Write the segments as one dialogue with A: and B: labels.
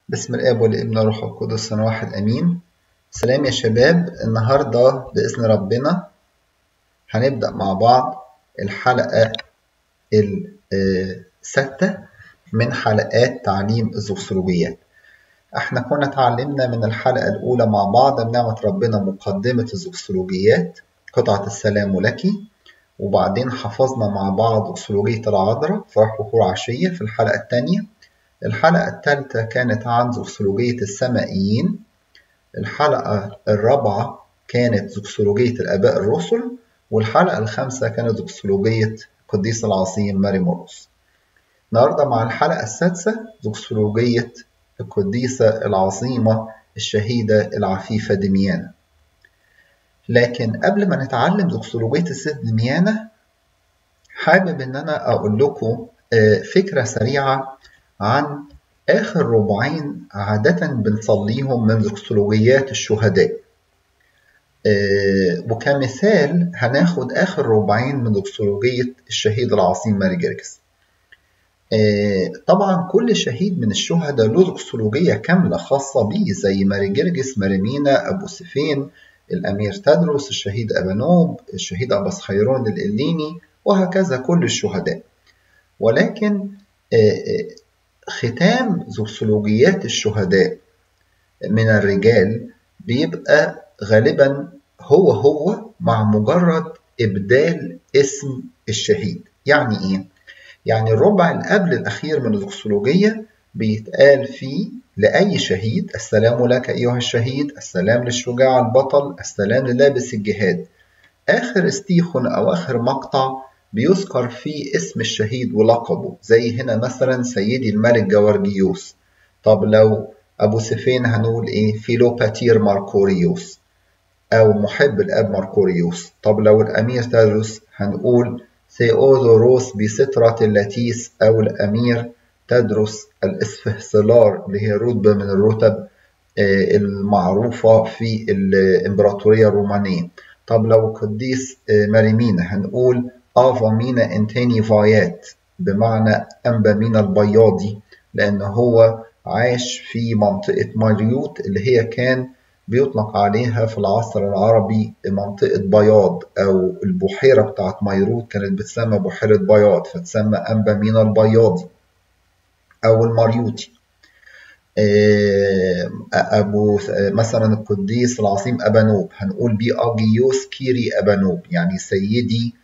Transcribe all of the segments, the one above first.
A: باسم الآب والابن والروح القدس أنا واحد أمين سلام يا شباب النهاردة بإذن ربنا هنبدأ مع بعض الحلقة الستة من حلقات تعليم الزوكسولوجيات احنا كنا اتعلمنا من الحلقة الأولى مع بعض بنعمة ربنا مقدمة الزوكسولوجيات قطعة السلام لك وبعدين حفظنا مع بعض أكسولوجية العذراء فرح بخور عشية في الحلقة الثانية الحلقة الثالثة كانت عن زوكسولوجية السمائيين الحلقة الرابعة كانت زوكسولوجية الآباء الرسل والحلقة الخامسة كانت زوكسولوجية القديس العظيم ماري مورس النهاردة مع الحلقة السادسة زوكسولوجية القديسة العظيمة الشهيدة العفيفة دميانة لكن قبل ما نتعلم زوكسولوجية الست دميانة حابب إن أنا أقول لكم فكرة سريعة عن آخر ربعين عادة بنصليهم من زوكسولوجيات الشهداء وكمثال هناخد آخر ربعين من زوكسولوجية الشهيد العظيم ماري جرجس طبعا كل شهيد من الشهداء له زوكسولوجية كاملة خاصة بيه زي ماري جرجس ماري مينا أبو سفين الأمير تدرس الشهيد أبانوب الشهيد أباس خيرون الإليني وهكذا كل الشهداء ولكن ختام زوكسولوجيات الشهداء من الرجال بيبقى غالبا هو هو مع مجرد إبدال اسم الشهيد يعني إيه؟ يعني الربع اللي قبل الأخير من الزوكسولوجية بيتقال فيه لأي شهيد السلام لك أيها الشهيد السلام للشجاع البطل السلام للابس الجهاد آخر استيخن أو آخر مقطع بيذكر فيه اسم الشهيد ولقبه زي هنا مثلا سيدي الملك جوارجيوس طب لو أبو سفين هنقول إيه فيلوباتير ماركوريوس أو محب الأب ماركوريوس طب لو الأمير تدرس هنقول ثيودوروس بسترة اللاتيس أو الأمير تدرس الإسفهسلار اللي هي رتبة من الرتب المعروفة في الإمبراطورية الرومانية طب لو القديس ماريمينا هنقول آفا مينا انتاني فايات بمعنى أنبا مينا البياضي لأن هو عاش في منطقة ماريوت اللي هي كان بيطلق عليها في العصر العربي منطقة بياض أو البحيرة بتاعت ميروت كانت بتسمى بحيرة بياض فتسمى أنبا مينا البياضي أو الماريوتي أبو مثلا القديس العظيم أبانوب هنقول بي أجيوس كيري أبانوب يعني سيدي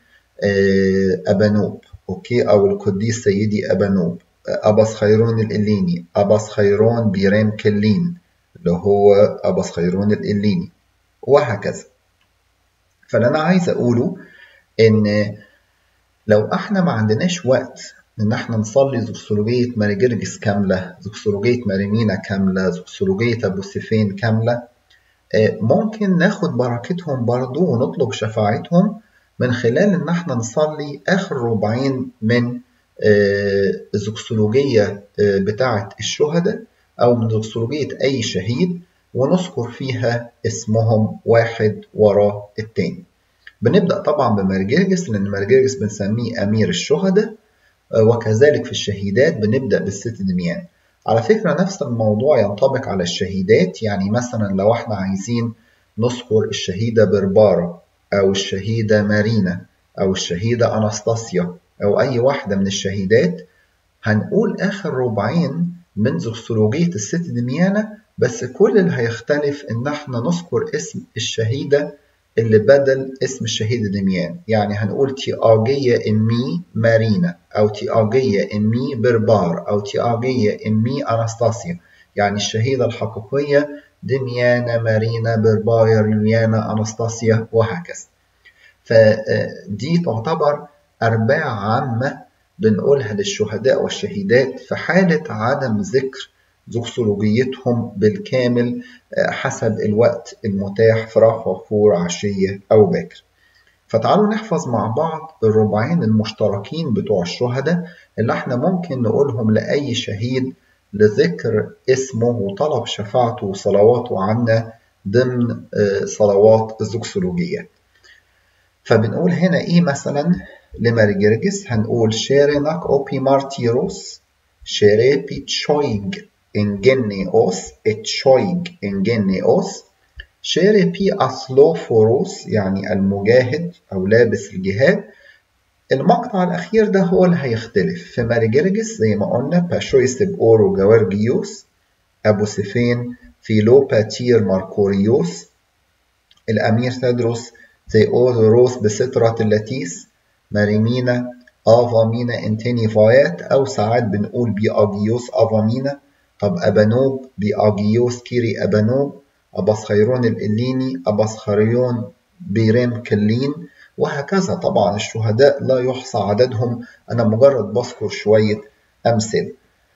A: أبانوب أوكي أو القديس سيدي أبانوب أباس خيرون الإليني أباس خيرون بيرام كلين اللي هو أباس خيرون الإليني وهكذا فاللي أنا عايز أقوله إن لو إحنا ما عندناش وقت إن إحنا نصلي زوكسولوجية ماري جرجس كاملة زوكسولوجية ماري مينا كاملة زوكسولوجية أبو سيفين كاملة ممكن ناخد بركتهم برضو ونطلب شفاعتهم من خلال إن إحنا نصلي آخر ربعين من الزوكسولوجية بتاعة الشهداء أو من زوكسولوجية أي شهيد ونذكر فيها اسمهم واحد ورا التاني بنبدأ طبعا بمرجرجس لأن مرجرجس بنسميه أمير الشهداء وكذلك في الشهيدات بنبدأ بالست دميان على فكرة نفس الموضوع ينطبق على الشهيدات يعني مثلا لو احنا عايزين نذكر الشهيدة بربارة أو الشهيدة مارينا أو الشهيدة أناستاسيا أو أي واحدة من الشهيدات هنقول آخر ربعين من زوكسولوجية الست دميانة بس كل اللي هيختلف إن احنا نذكر اسم الشهيدة اللي بدل اسم الشهيد دميان يعني هنقول تياجية إمي مارينا أو تياجية إمي بربار أو تياجية إمي أناستاسيا يعني الشهيدة الحقيقية دميانة مارينا برباير ليانا أناستاسيا وهكذا فدي تعتبر أرباع عامة بنقولها للشهداء والشهيدات في حالة عدم ذكر زوكسولوجيتهم بالكامل حسب الوقت المتاح في رفع فور عشية أو باكر فتعالوا نحفظ مع بعض الربعين المشتركين بتوع الشهداء اللي احنا ممكن نقولهم لأي شهيد لذكر اسمه وطلب شفاعته وصلواته عنا ضمن صلوات الزوكسولوجيات فبنقول هنا ايه مثلا لماري جرجس هنقول شيريناك اوبي مارتيروس شيريبي تشويج انجنيوس اتشويج انجنيوس شيري بي أسلوفوروس يعني المجاهد أو لابس الجهاد المقطع الأخير ده هو اللي هيختلف في مارجرجس زي ما قلنا باشويس بأورو جوارجيوس أبو سيفين فيلوباتير ماركوريوس الأمير تدرس ثيودوروس بسترة اللاتيس ماريمينا آفامينا انتيني فايات أو ساعات بنقول بيأجيوس آفامينا طب أبانوب بيأجيوس كيري أبانوب أباسخيرون الإليني أباسخريون بيريم كلين وهكذا طبعا الشهداء لا يحصى عددهم أنا مجرد بذكر شوية أمثلة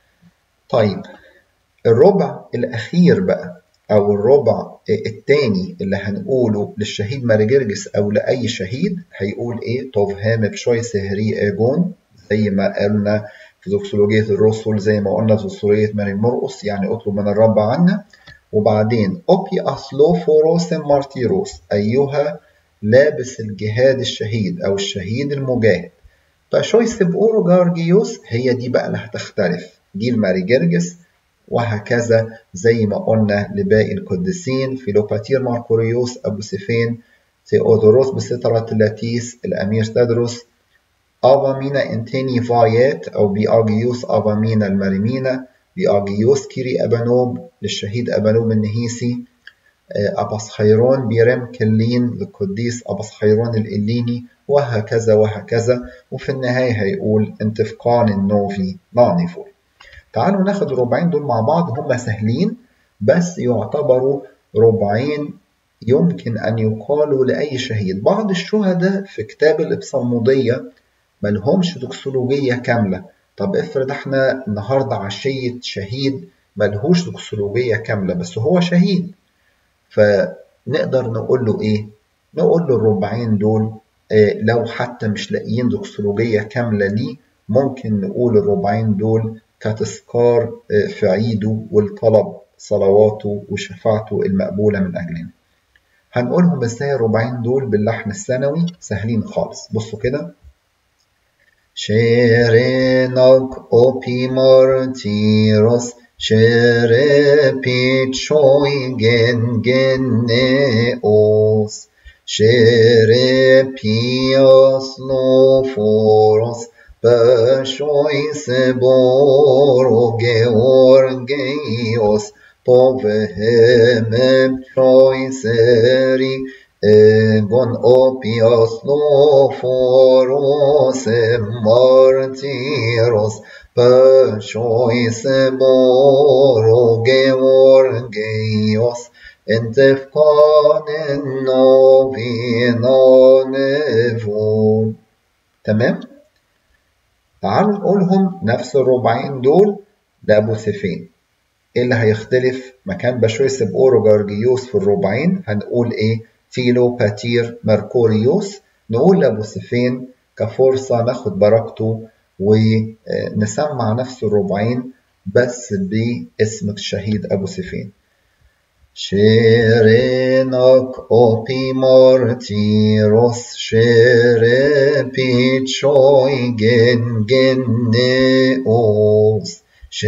A: طيب الربع الأخير بقى أو الربع الثاني اللي هنقوله للشهيد مارجرجس أو لأي شهيد هيقول إيه توفهام بشوي سهري إيجون زي ما قلنا في دوكسولوجية الرسل زي ما قلنا في دوكسولوجية ماري مرقس يعني اطلب من الرب عنا وبعدين أوبي أسلوفوروس مارتيروس أيها لابس الجهاد الشهيد أو الشهيد المجاهد فشويس بأورو جارجيوس هي دي بقى اللي هتختلف دي الماري جرجس وهكذا زي ما قلنا لباقي القديسين فيلوباتير ماركوريوس أبو سيفين ثيودوروس بسترة اللاتيس الأمير تدرس أفامينا انتيني فايات أو بيأجيوس أفامينا الماريمينا بيأجيوس كيري أبانوب للشهيد أبانوب النهيسي أباسخيرون بيرم كلين للقديس أباسخيرون الإليني وهكذا وهكذا وفي النهاية هيقول انتفقان النوفي نانيفول تعالوا ناخد الربعين دول مع بعض هم سهلين بس يعتبروا ربعين يمكن أن يقالوا لأي شهيد بعض الشهداء في كتاب الإبصالمودية ملهمش دوكسولوجية كاملة طب افرض احنا النهاردة عشية شهيد ملهوش دوكسولوجية كاملة بس هو شهيد فنقدر نقول له ايه نقول له الربعين دول اه لو حتى مش لاقيين دوكسولوجية كاملة ليه ممكن نقول الربعين دول كتذكار اه في عيده والطلب صلواته وشفاعته المقبولة من أجلنا هنقولهم ازاي الربعين دول باللحن الثانوي سهلين خالص بصوا كده شيرينك أوبي مارتيروس شيربي تشوي جن جنئوس شيربي أصلوفوروس بشوي سبورو جورجيوس طوفهم بشوي سري Egon opios loforos martyros Πασόης εμπόρο γεωργίος εν τευκόν εν νοβίνον ευون تمام؟ تعالوا نقولهم نفس الربعين دول لأبو سيفين ايه اللي هيختلف مكان بشويس بأورو جارجيوس في الربعين هنقول ايه فيلو باتير مركوريوس نقول لأبو سيفين كفرصة ناخد بركته ونسمع نفس الربعين بس باسم الشهيد أبو سيفين شيرينك أوبي مارتيروس شيربي تشوي جن جنئوس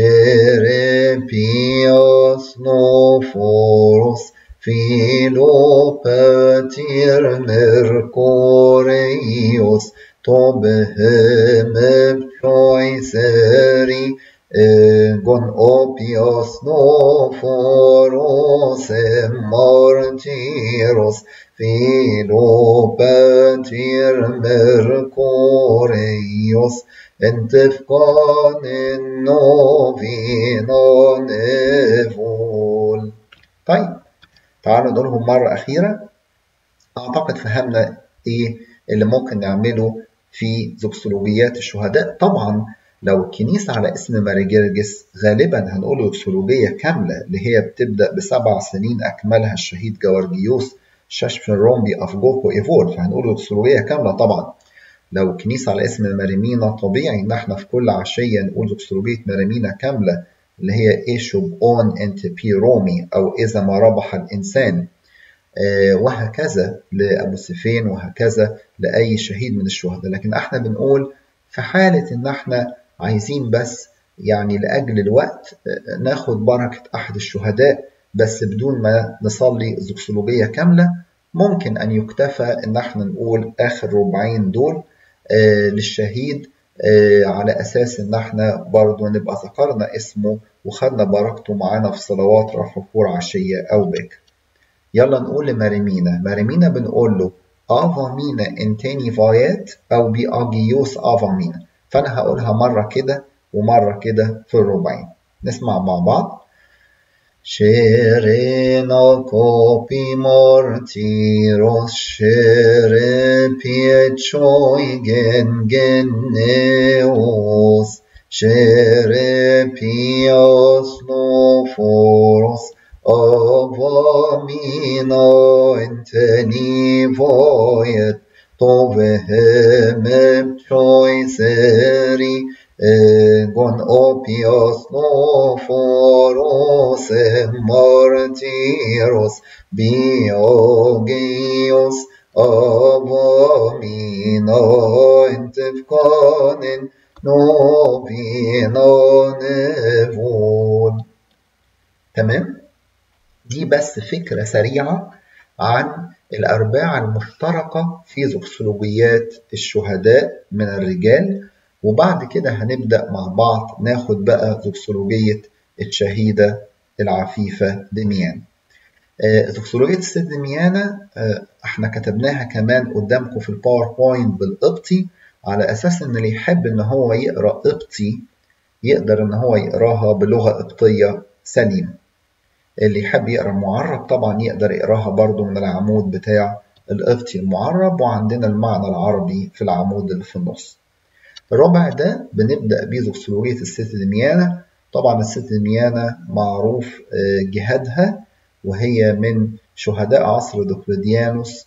A: شيربي أصنوفوروس فيلوباتير ميركوريوس توبهم بشويسري Egon opios noforos martyros filopatir mercurios انتفقان النوفين نفول طيب تعالوا نقولهم مرة أخيرة أعتقد فهمنا إيه اللي ممكن نعمله في زوكسولوجيات الشهداء طبعا لو الكنيسة على اسم ماريجرجس غالبا هنقول دوكسولوجية كاملة اللي هي بتبدأ بسبع سنين أكملها الشهيد جوارجيوس شاشفن رومبي أفجوكو إيفول فهنقول دوكسولوجية كاملة طبعا لو الكنيسة على اسم ماريمينا طبيعي إن احنا في كل عشية نقول دوكسولوجية ماريمينا كاملة اللي هي إيشوب أون أنت بي رومي أو إذا ما ربح الإنسان آه وهكذا لأبو سيفين وهكذا لأي شهيد من الشهداء لكن احنا بنقول في حالة إن احنا عايزين بس يعني لأجل الوقت ناخد بركة أحد الشهداء بس بدون ما نصلي زوكسولوجية كاملة ممكن أن يكتفى إن احنا نقول آخر ربعين دول للشهيد على أساس إن احنا برضه نبقى ذكرنا اسمه وخدنا بركته معانا في صلوات رفعفور عشية أو باكر. يلا نقول لماريمينا، ماريمينا بنقول له آفا مينا انتاني فايات أو بي أجيوس آفا مينا، فأنا هقولها مرة كده ومرة كده في الربعين. نسمع مع بعض. Sherena kopi mortiros shere piechoi gen geneos shere pios noforos avamina enteni voyet tovehem choi seri egon opios noforos martiros biogeos avamina entefkanen novina nevon تمام دي بس فكرة سريعة عن الأرباع المشتركة في زوكسولوجيات الشهداء من الرجال وبعد كده هنبدأ مع بعض ناخد بقى زوكسولوجية الشهيدة العفيفة دميان زوكسولوجية الست دميانة احنا كتبناها كمان قدامكم في الباوربوينت بالقبطي على أساس إن اللي يحب إن هو يقرأ قبطي يقدر إن هو يقراها بلغة قبطية سليمة اللي يحب يقرا معرب طبعا يقدر يقراها برضو من العمود بتاع القبطي المعرب وعندنا المعنى العربي في العمود اللي في النص الربع ده بنبدأ بيه زوكسولوجية الست دميانة طبعا الست دميانة معروف جهادها وهي من شهداء عصر دقلديانوس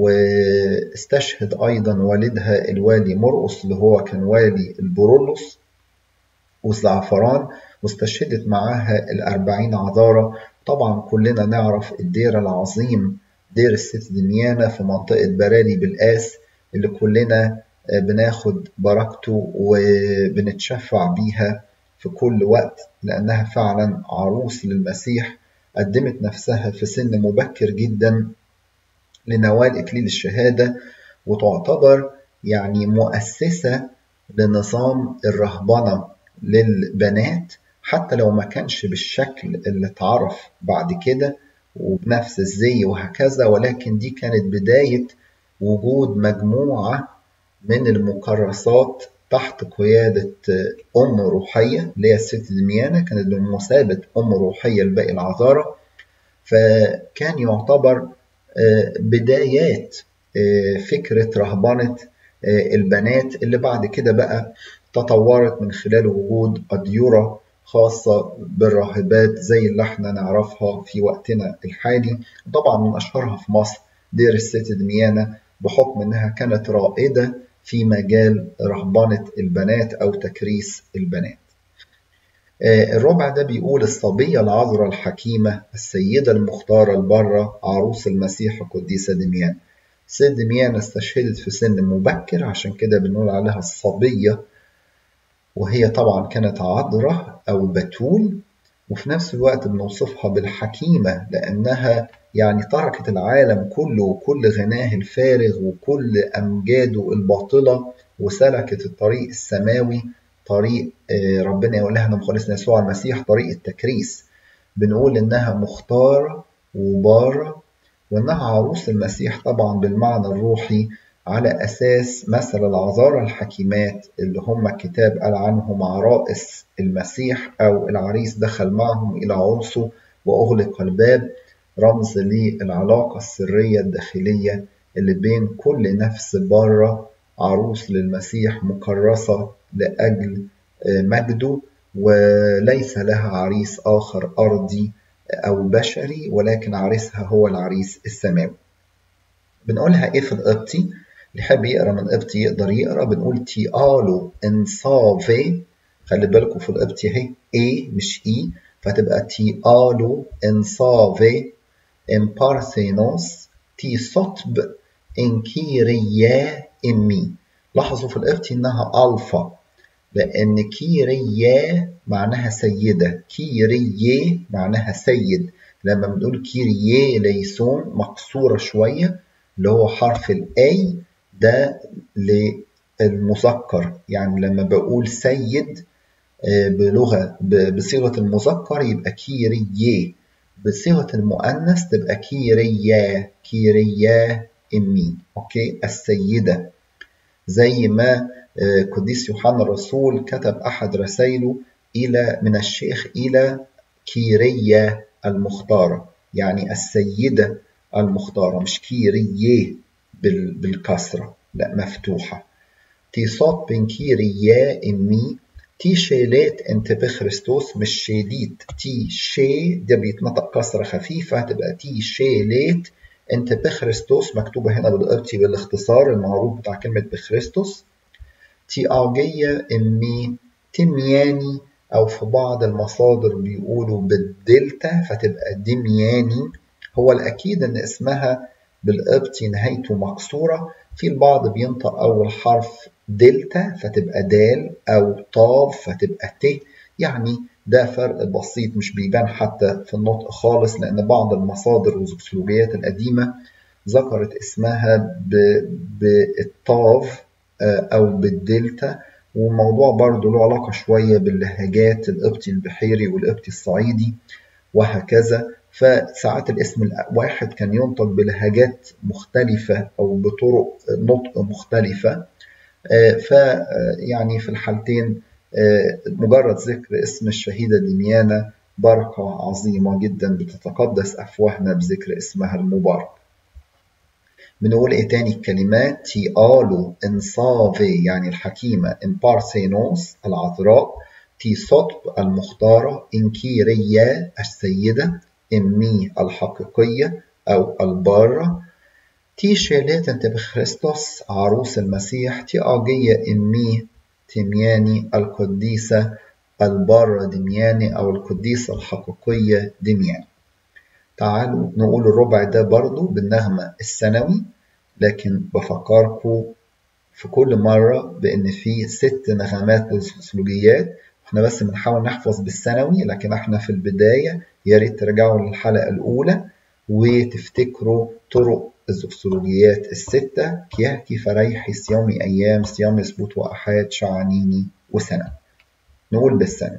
A: واستشهد أيضا والدها الوالي مرقس اللي هو كان والي البرولوس والزعفران واستشهدت معاها الأربعين عذارة طبعا كلنا نعرف الدير العظيم دير الست دميانة في منطقة برالي بالقاس اللي كلنا بناخد بركته وبنتشفع بيها في كل وقت لأنها فعلا عروس للمسيح قدمت نفسها في سن مبكر جدا لنوال إكليل الشهادة وتعتبر يعني مؤسسة لنظام الرهبنة للبنات حتى لو ما كانش بالشكل اللي اتعرف بعد كده وبنفس الزي وهكذا ولكن دي كانت بداية وجود مجموعة من المكرسات تحت قيادة أم روحية اللي هي الست دميانة كانت بمثابة أم روحية لباقي العذارى فكان يعتبر بدايات فكرة رهبنة البنات اللي بعد كده بقى تطورت من خلال وجود أديرة خاصة بالراهبات زي اللي احنا نعرفها في وقتنا الحالي طبعا من أشهرها في مصر دير الست دميانة بحكم إنها كانت رائدة في مجال رهبنة البنات أو تكريس البنات الربع ده بيقول الصبية العذراء الحكيمة السيدة المختارة البرة عروس المسيح القديسة دميان ست دميان استشهدت في سن مبكر عشان كده بنقول عليها الصبية وهي طبعا كانت عذراء أو بتول وفي نفس الوقت بنوصفها بالحكيمة لأنها يعني تركت العالم كله وكل غناه الفارغ وكل أمجاده الباطلة وسلكت الطريق السماوي طريق ربنا يقول لها مخلصنا يسوع المسيح طريق التكريس بنقول إنها مختارة وبارة وإنها عروس المسيح طبعا بالمعنى الروحي على أساس مثل العذارى الحكيمات اللي هم الكتاب قال عنهم عرائس المسيح أو العريس دخل معهم إلى عرسه وأغلق الباب رمز للعلاقة السرية الداخلية اللي بين كل نفس بره عروس للمسيح مكرسة لأجل مجده وليس لها عريس آخر أرضي أو بشري ولكن عريسها هو العريس السماوي بنقولها إيه في القبطي اللي حابب يقرا من قبطي يقدر يقرا بنقول تيالو انصافي خلي بالكم في القبطي اهي اي مش اي فتبقى تيالو انصافي امبارثينوس تي صطب انكيريا امي لاحظوا في القبطي انها الفا لأن كيريا معناها سيدة كيريي معناها سيد لما بنقول كيريي ليسون مقصورة شوية اللي هو حرف الأي ده للمذكر يعني لما بقول سيد بلغة بصيغة المذكر يبقى كيريي بصيغة المؤنث تبقى كيريا كيريا إمي أوكي السيدة زي ما قديس يوحنا الرسول كتب أحد رسائله إلى من الشيخ إلى كيريا المختارة يعني السيدة المختارة مش كيريي بالكسرة لا مفتوحة تي صوت بين كيريا إمي تي شيلات انت بخريستوس مش شيديت تي شي ده بيتنطق كسرة خفيفة تبقى تي شيلات انت بخريستوس مكتوبة هنا بالقبطي بالاختصار المعروف بتاع كلمة بخريستوس تي أعجية إمي تمياني أو في بعض المصادر بيقولوا بالدلتا فتبقى دمياني هو الأكيد إن اسمها بالقبطي نهايته مكسورة في البعض بينطق أول حرف دلتا فتبقى دال أو طاب فتبقى ت يعني ده فرق بسيط مش بيبان حتى في النطق خالص لأن بعض المصادر والزوكسولوجيات القديمة ذكرت اسمها بالطاف أو بالدلتا والموضوع برضه له علاقة شوية باللهجات القبطي البحيري والقبطي الصعيدي وهكذا فساعات الاسم الواحد كان ينطق بلهجات مختلفة أو بطرق نطق مختلفة فيعني في الحالتين مجرد ذكر اسم الشهيدة دميانة بركة عظيمة جدا بتتقدس أفواهنا بذكر اسمها المبارك بنقول ايه تاني الكلمات تيالو انصافي يعني الحكيمة امبارسينوس العذراء تي صطب المختارة انكيريا السيدة امي الحقيقية أو البارة تي شيلات انت بخريستوس عروس المسيح تي أجية امي تمياني القديسة البارة دمياني أو القديسة الحقيقية دمياني تعالوا نقول الربع ده برضو بالنغمة السنوي لكن بفكركم في كل مرة بإن في ست نغمات للسلوجيات احنا بس بنحاول نحفظ بالسنوي لكن احنا في البداية يا ريت ترجعوا للحلقة الأولى وتفتكروا طرق الزوكسولوجيات الستة كيهكي فريحي صيامي أيام صيام سبوت وأحاد شعانيني وسنة نقول بالسنة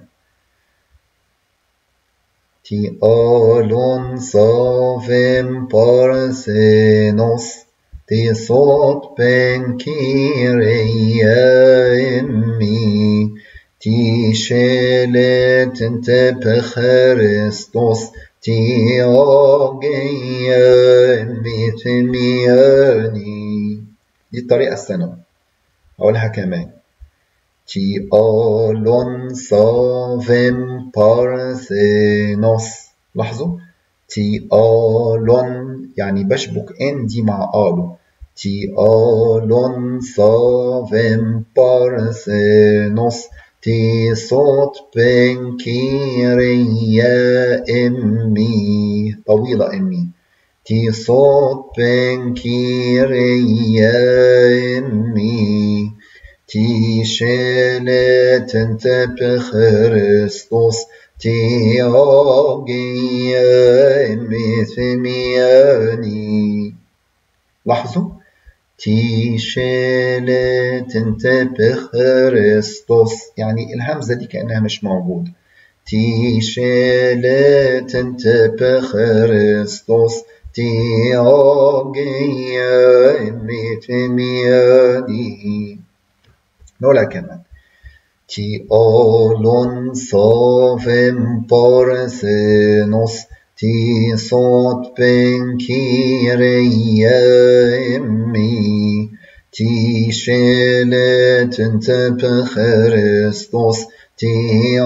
A: تي آلون صافم بارسينوس تي صوت بن كيريا إمي تي شلت انت بخريستوس تي آجيا إمي تمياني دي الطريقة السنوية أقولها كمان تي آلون صافم بارثينوس لاحظوا تي آلون يعني بشبك ان دي مع آلو تي آلون صافم بارثينوس تي صوت بن كيريا إمي طويلة إمي تي صوت بن كيريا إمي تي شلت انت بخريستوس تي أوجيا إمي ثمياني لاحظوا تي شلت انت بخريستوس يعني الهمزة دي كأنها مش موجودة تي شلت انت بخريستوس تي أوجيا إمي ثمياني نقولها كمان تي أولون صافم بارثينوس تي صوت بن كيريا إمي تي شلت انت بخريستوس تي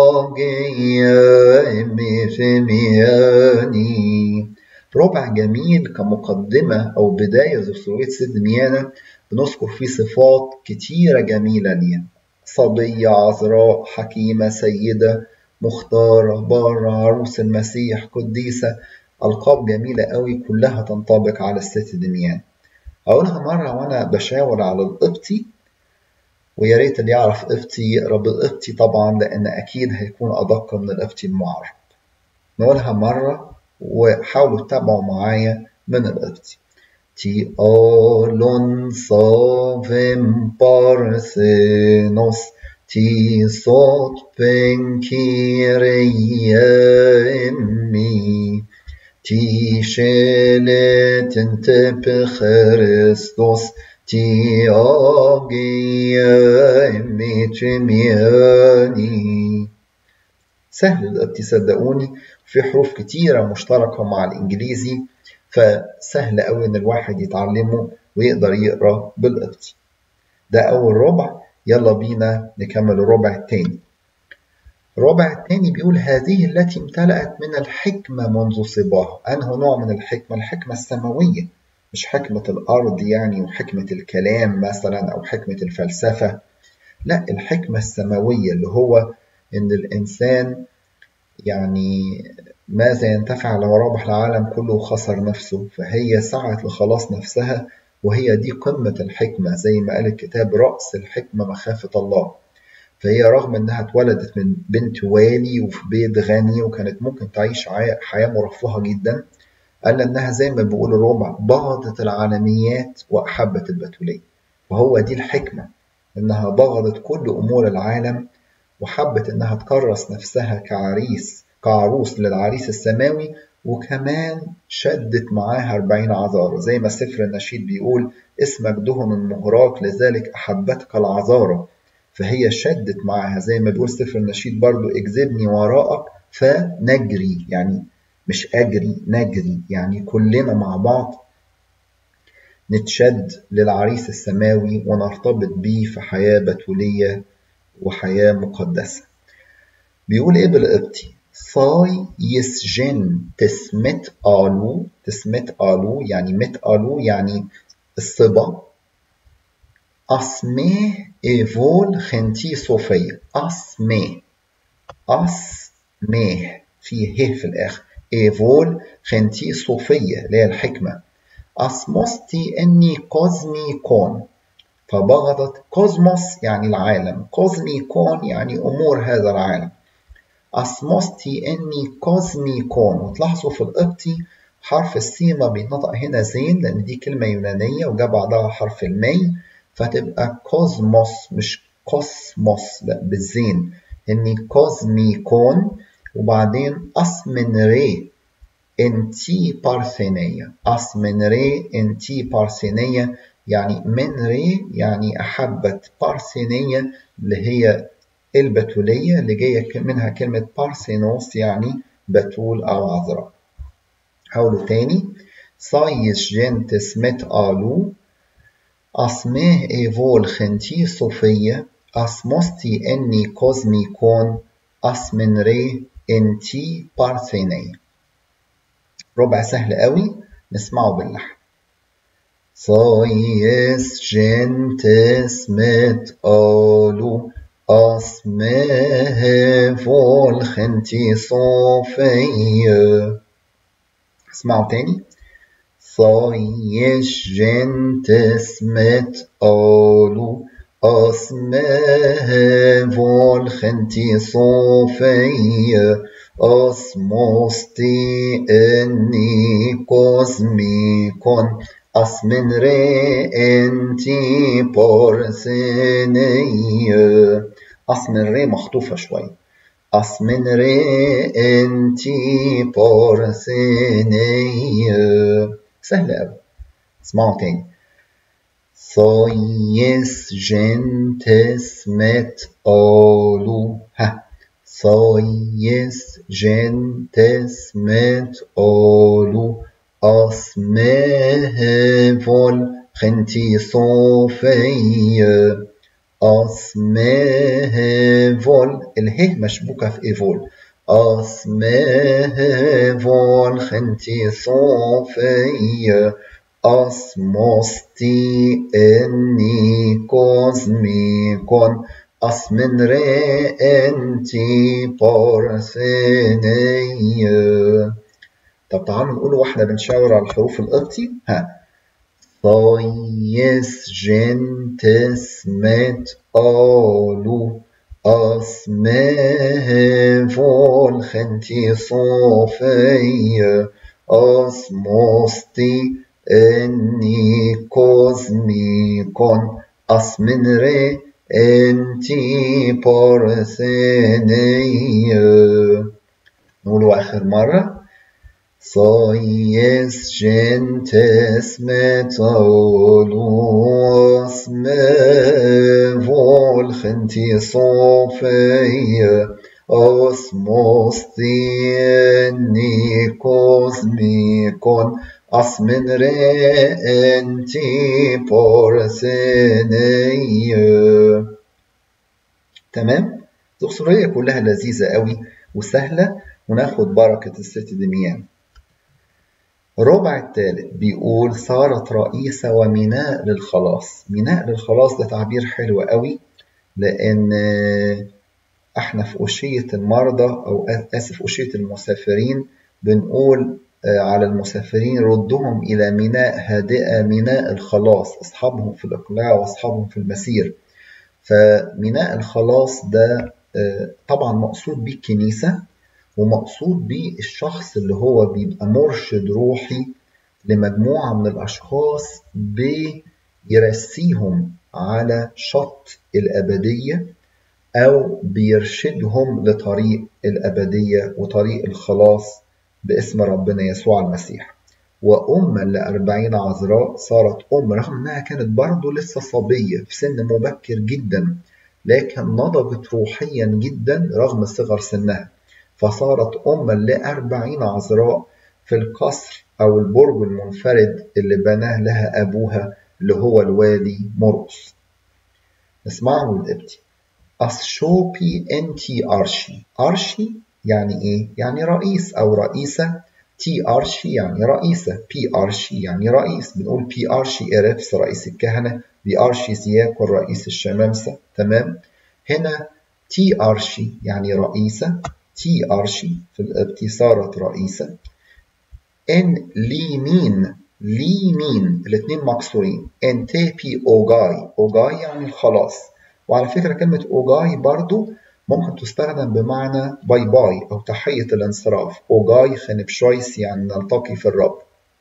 A: أوجيا إمي فمياني ربع جميل كمقدمة أو بداية زوجة سيد ميانا بنذكر فيه صفات كتيرة جميلة ليها صبية عذراء حكيمة سيدة مختارة بارة عروس المسيح قديسة ألقاب جميلة قوي كلها تنطبق على الست دميان أقولها مرة وأنا بشاور على القبطي ويا ريت اللي يعرف قبطي يقرا بالقبطي طبعا لان اكيد هيكون ادق من القبطي المعرب نقولها مره وحاولوا تتابعوا معايا من القبطي تي اولون صافم بارثينوس تي صوت بنكيريا امي تي شلت انت بخريستوس تي اغيا امي تمياني سهل القبطي صدقوني في حروف كتيرة مشتركة مع الإنجليزي فسهل أوي إن الواحد يتعلمه ويقدر يقرأ بالقبطي ده أول ربع يلا بينا نكمل الربع التاني الربع التاني بيقول هذه التي امتلأت من الحكمة منذ صباها أنه نوع من الحكمة الحكمة السماوية مش حكمة الأرض يعني وحكمة الكلام مثلا أو حكمة الفلسفة لا الحكمة السماوية اللي هو إن الإنسان يعني ماذا ينتفع لو ربح العالم كله وخسر نفسه فهي سعت لخلاص نفسها وهي دي قمة الحكمة زي ما قال الكتاب رأس الحكمة مخافة الله فهي رغم انها اتولدت من بنت والي وفي بيت غني وكانت ممكن تعيش حياة مرفهة جدا قال انها زي ما بيقول الربع بغضت العالميات واحبت البتولية وهو دي الحكمة انها بغضت كل امور العالم وحبت انها تكرس نفسها كعريس كعروس للعريس السماوي وكمان شدت معاها أربعين عذارة زي ما سفر النشيد بيقول اسمك دهن مهراك لذلك أحبتك العذارة فهي شدت معاها زي ما بيقول سفر النشيد برضو اجذبني وراءك فنجري يعني مش أجري نجري يعني كلنا مع بعض نتشد للعريس السماوي ونرتبط بيه في حياة بتولية وحياة مقدسة بيقول إيه بالقبطي صاي يسجن تسمت آلو تسمت آلو يعني مت آلو يعني الصبا أسمه إيفول خنتي صوفية أسمه أسمه في ه في الآخر إيفول خنتي صوفية اللي هي الحكمة أسموستي إني كوزمي كون فبغضت كوزموس يعني العالم كوزمي كون يعني أمور هذا العالم أسموستي إني كوزمي كون وتلاحظوا في القبطي حرف السيما بيتنطق هنا زين لأن دي كلمة يونانية وجا بعدها حرف المي فتبقى كوزموس مش كوسموس لا بالزين إني كوزمي كون وبعدين أسمن ري انتي بارثينية أسمن ري انتي بارثينية يعني من ري يعني أحبت بارثينية اللي هي البتولية اللي جاية منها كلمة بارثينوس يعني بتول أو عذراء حاولوا تاني سايس جنتس مت آلو أسمه إيفول خنتي صوفية أسموستي إني كوزمي كون أسمن ري انتي بارثينية ربع سهل قوي نسمعه باللحن صايس جنتس مت آلو أسمه فول خنتي صوفية اسمعوا تاني صايش جنتس مت آلو أسمه فول خنتي صوفية أسموستي إني كوزمي كون أسمن ري انتي بورسينية أسمن ري مخطوفة شوي أسمن ري انتي بورسينية سهلة أوي اسمعوا تاني صايس جنتس مت آلو ها صايس جنتس مت آلو أسمه فول خنتي صوفية أسمه فول اله مشبوكة في إيفول أسمه فول خنتي صوفية أسموستي إني كوزمي كون أسمن ري أنتي بورثينية طب تعالوا نقول واحنا بنشاور على الحروف القبطي ها Sois gentes met alu asme volgenti sofia asmosti enni cosmicon asminre enti parثنية نقوله آخر مرة Sois gentes metalos me volgenti sofia osmostieni cosmicon asmin reenti porثنية تمام؟ الأقصرية كلها لذيذة قوي وسهلة وناخد بركة الست دميان الربع الثالث بيقول صارت رئيسة وميناء للخلاص ميناء للخلاص ده تعبير حلو قوي لأن احنا في أشية المرضى أو آسف أشية المسافرين بنقول على المسافرين ردهم إلى ميناء هادئة ميناء الخلاص أصحابهم في الإقلاع وأصحابهم في المسير فميناء الخلاص ده طبعا مقصود بيه الكنيسة ومقصود بيه الشخص اللي هو بيبقى مرشد روحي لمجموعة من الأشخاص بيرسيهم على شط الأبدية أو بيرشدهم لطريق الأبدية وطريق الخلاص باسم ربنا يسوع المسيح وأما لأربعين عذراء صارت أم رغم أنها كانت برضه لسه صبية في سن مبكر جدا لكن نضجت روحيا جدا رغم صغر سنها فصارت أما لأربعين عذراء في القصر أو البرج المنفرد اللي بناه لها أبوها اللي هو الوالي مرقس اسمعوا الابتي أسشوبي أنتي أرشي أرشي يعني إيه؟ يعني رئيس أو رئيسة تي أرشي يعني رئيسة بي أرشي يعني رئيس بنقول بي أرشي إرفس رئيس الكهنة بي أرشي سياكل رئيس الشمامسة تمام هنا تي أرشي يعني رئيسة تي أرشي في الابتي صارت رئيسة إن ليمين ليمين الاثنين مكسورين إن تيبي أوجاي أوجاي يعني الخلاص وعلى فكرة كلمة أوجاي برضو ممكن تستخدم بمعنى باي باي أو تحية الانصراف أوجاي خنبشويس يعني نلتقي في الرب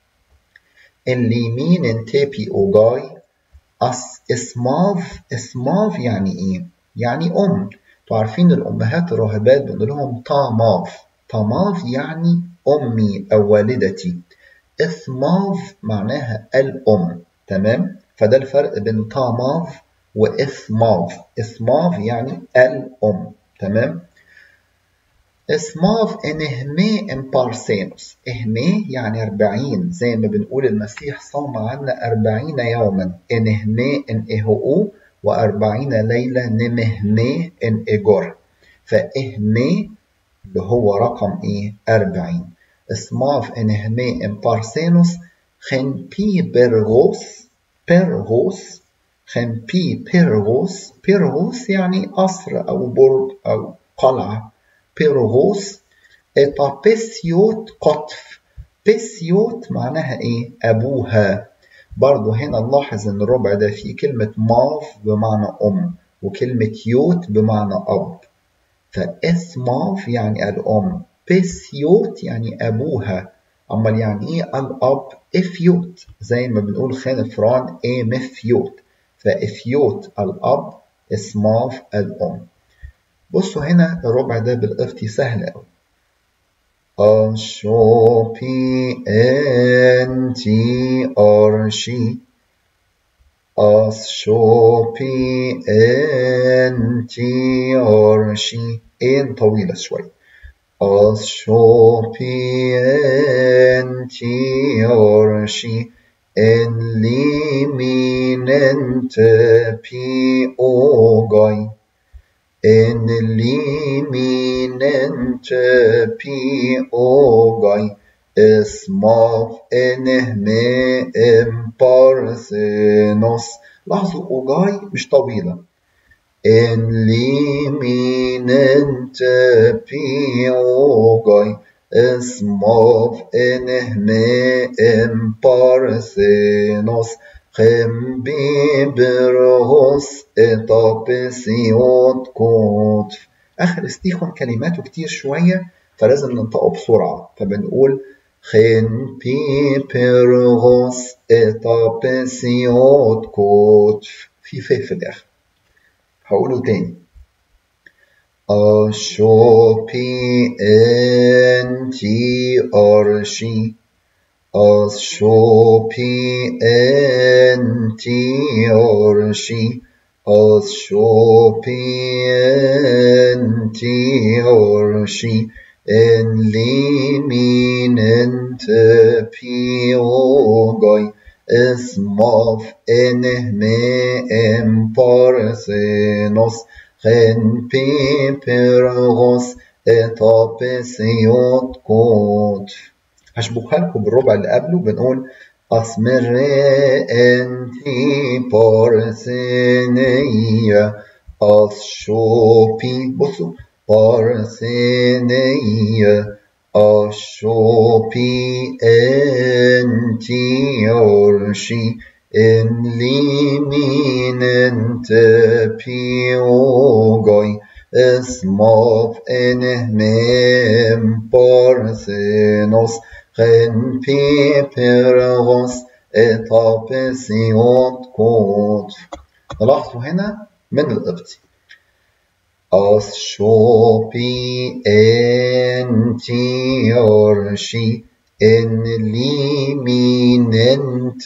A: اليمين انتبي أوجاي أس اسماف اسماف يعني إيه؟ يعني أم تعرفين الأمهات الراهبات بنقول لهم طاماف طاماف يعني أمي أو والدتي إثماف معناها الأم تمام؟ فده الفرق بين طاماف وإثماف إثماف يعني الأم تمام إثماف إنهمي إمبارسينوس إهمي يعني أربعين زي ما بنقول المسيح صام عنا أربعين يوما إنهمي إن إهو وأربعين ليلة نمهمي إن إجور فإهمي اللي هو رقم إيه أربعين إثماف إنهمي إمبارسينوس خن بي بيرغوس بيرغوس خمبي بيرغوس بيرغوس يعني قصر أو برج أو قلعة بيرغوس إتا بيسيوت قطف بيسيوت معناها إيه؟ أبوها برضو هنا نلاحظ إن الربع ده فيه كلمة ماف بمعنى أم وكلمة يوت بمعنى أب فإثماف يعني الأم بيسيوت يعني أبوها أمال يعني إيه الأب إفيوت زي ما بنقول خان فران إيه مفيوت فإفيوت الأب إسماف الأم بصوا هنا الربع ده بالقفتي سهل أوي أشوبي أنتي أرشي أشوبي أنتي أرشي إن طويلة شوي أشوبي أنتي أرشي en liminente pi ogai en liminente pi ogai اسماف انهمي امبارثينوس لاحظوا اوجاي مش طويلة ان ليميننت بي اوجاي اسماف انهمي امبارسينوس خم بيبرهوس اتابسيوت كوتف آخر استيخون كلماته كتير شوية فلازم ننطقه بسرعة فبنقول خن بيبرهوس اتابسيوت كوتف في ف في الآخر هقوله تاني أشوبي أنتي أرشي أشوبي أنتي أرشي أشوبي أنتي أرشي إن لي مين أنت بيوغاي اسماف إنه مي إمبارسينوس خن بيبرغوس اتابسيوت كوت هشبكها لكم بالربع اللي قبله بنقول أسمر أنتي بارسينية أشوبي بصوا بارسينية أشوبي أنتي أرشي إن لي مين أنت بيوغاي اسماف إنه ميم بارسينوس خن بيبرغوس اتابسيوت كوت نلاحظوا هنا من القبطي أشوبي أنتي أرشي إن لي مين أنت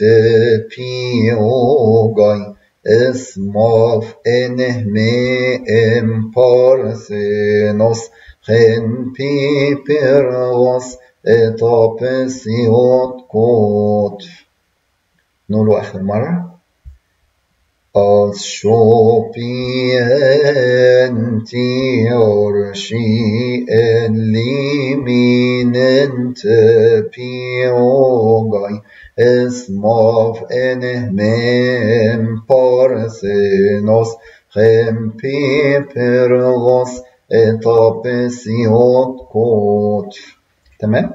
A: بيوغاي اسماف إنه مي إمبارسينوس خن بيبرغوس اتابسيوت كوت نقوله آخر مرة أشوبي أنتي أرشي إن لي مين أنت بيوغاي اسماف إنه ميم بارسينوس خم بيبرغوس اتابسيوت كوت تمام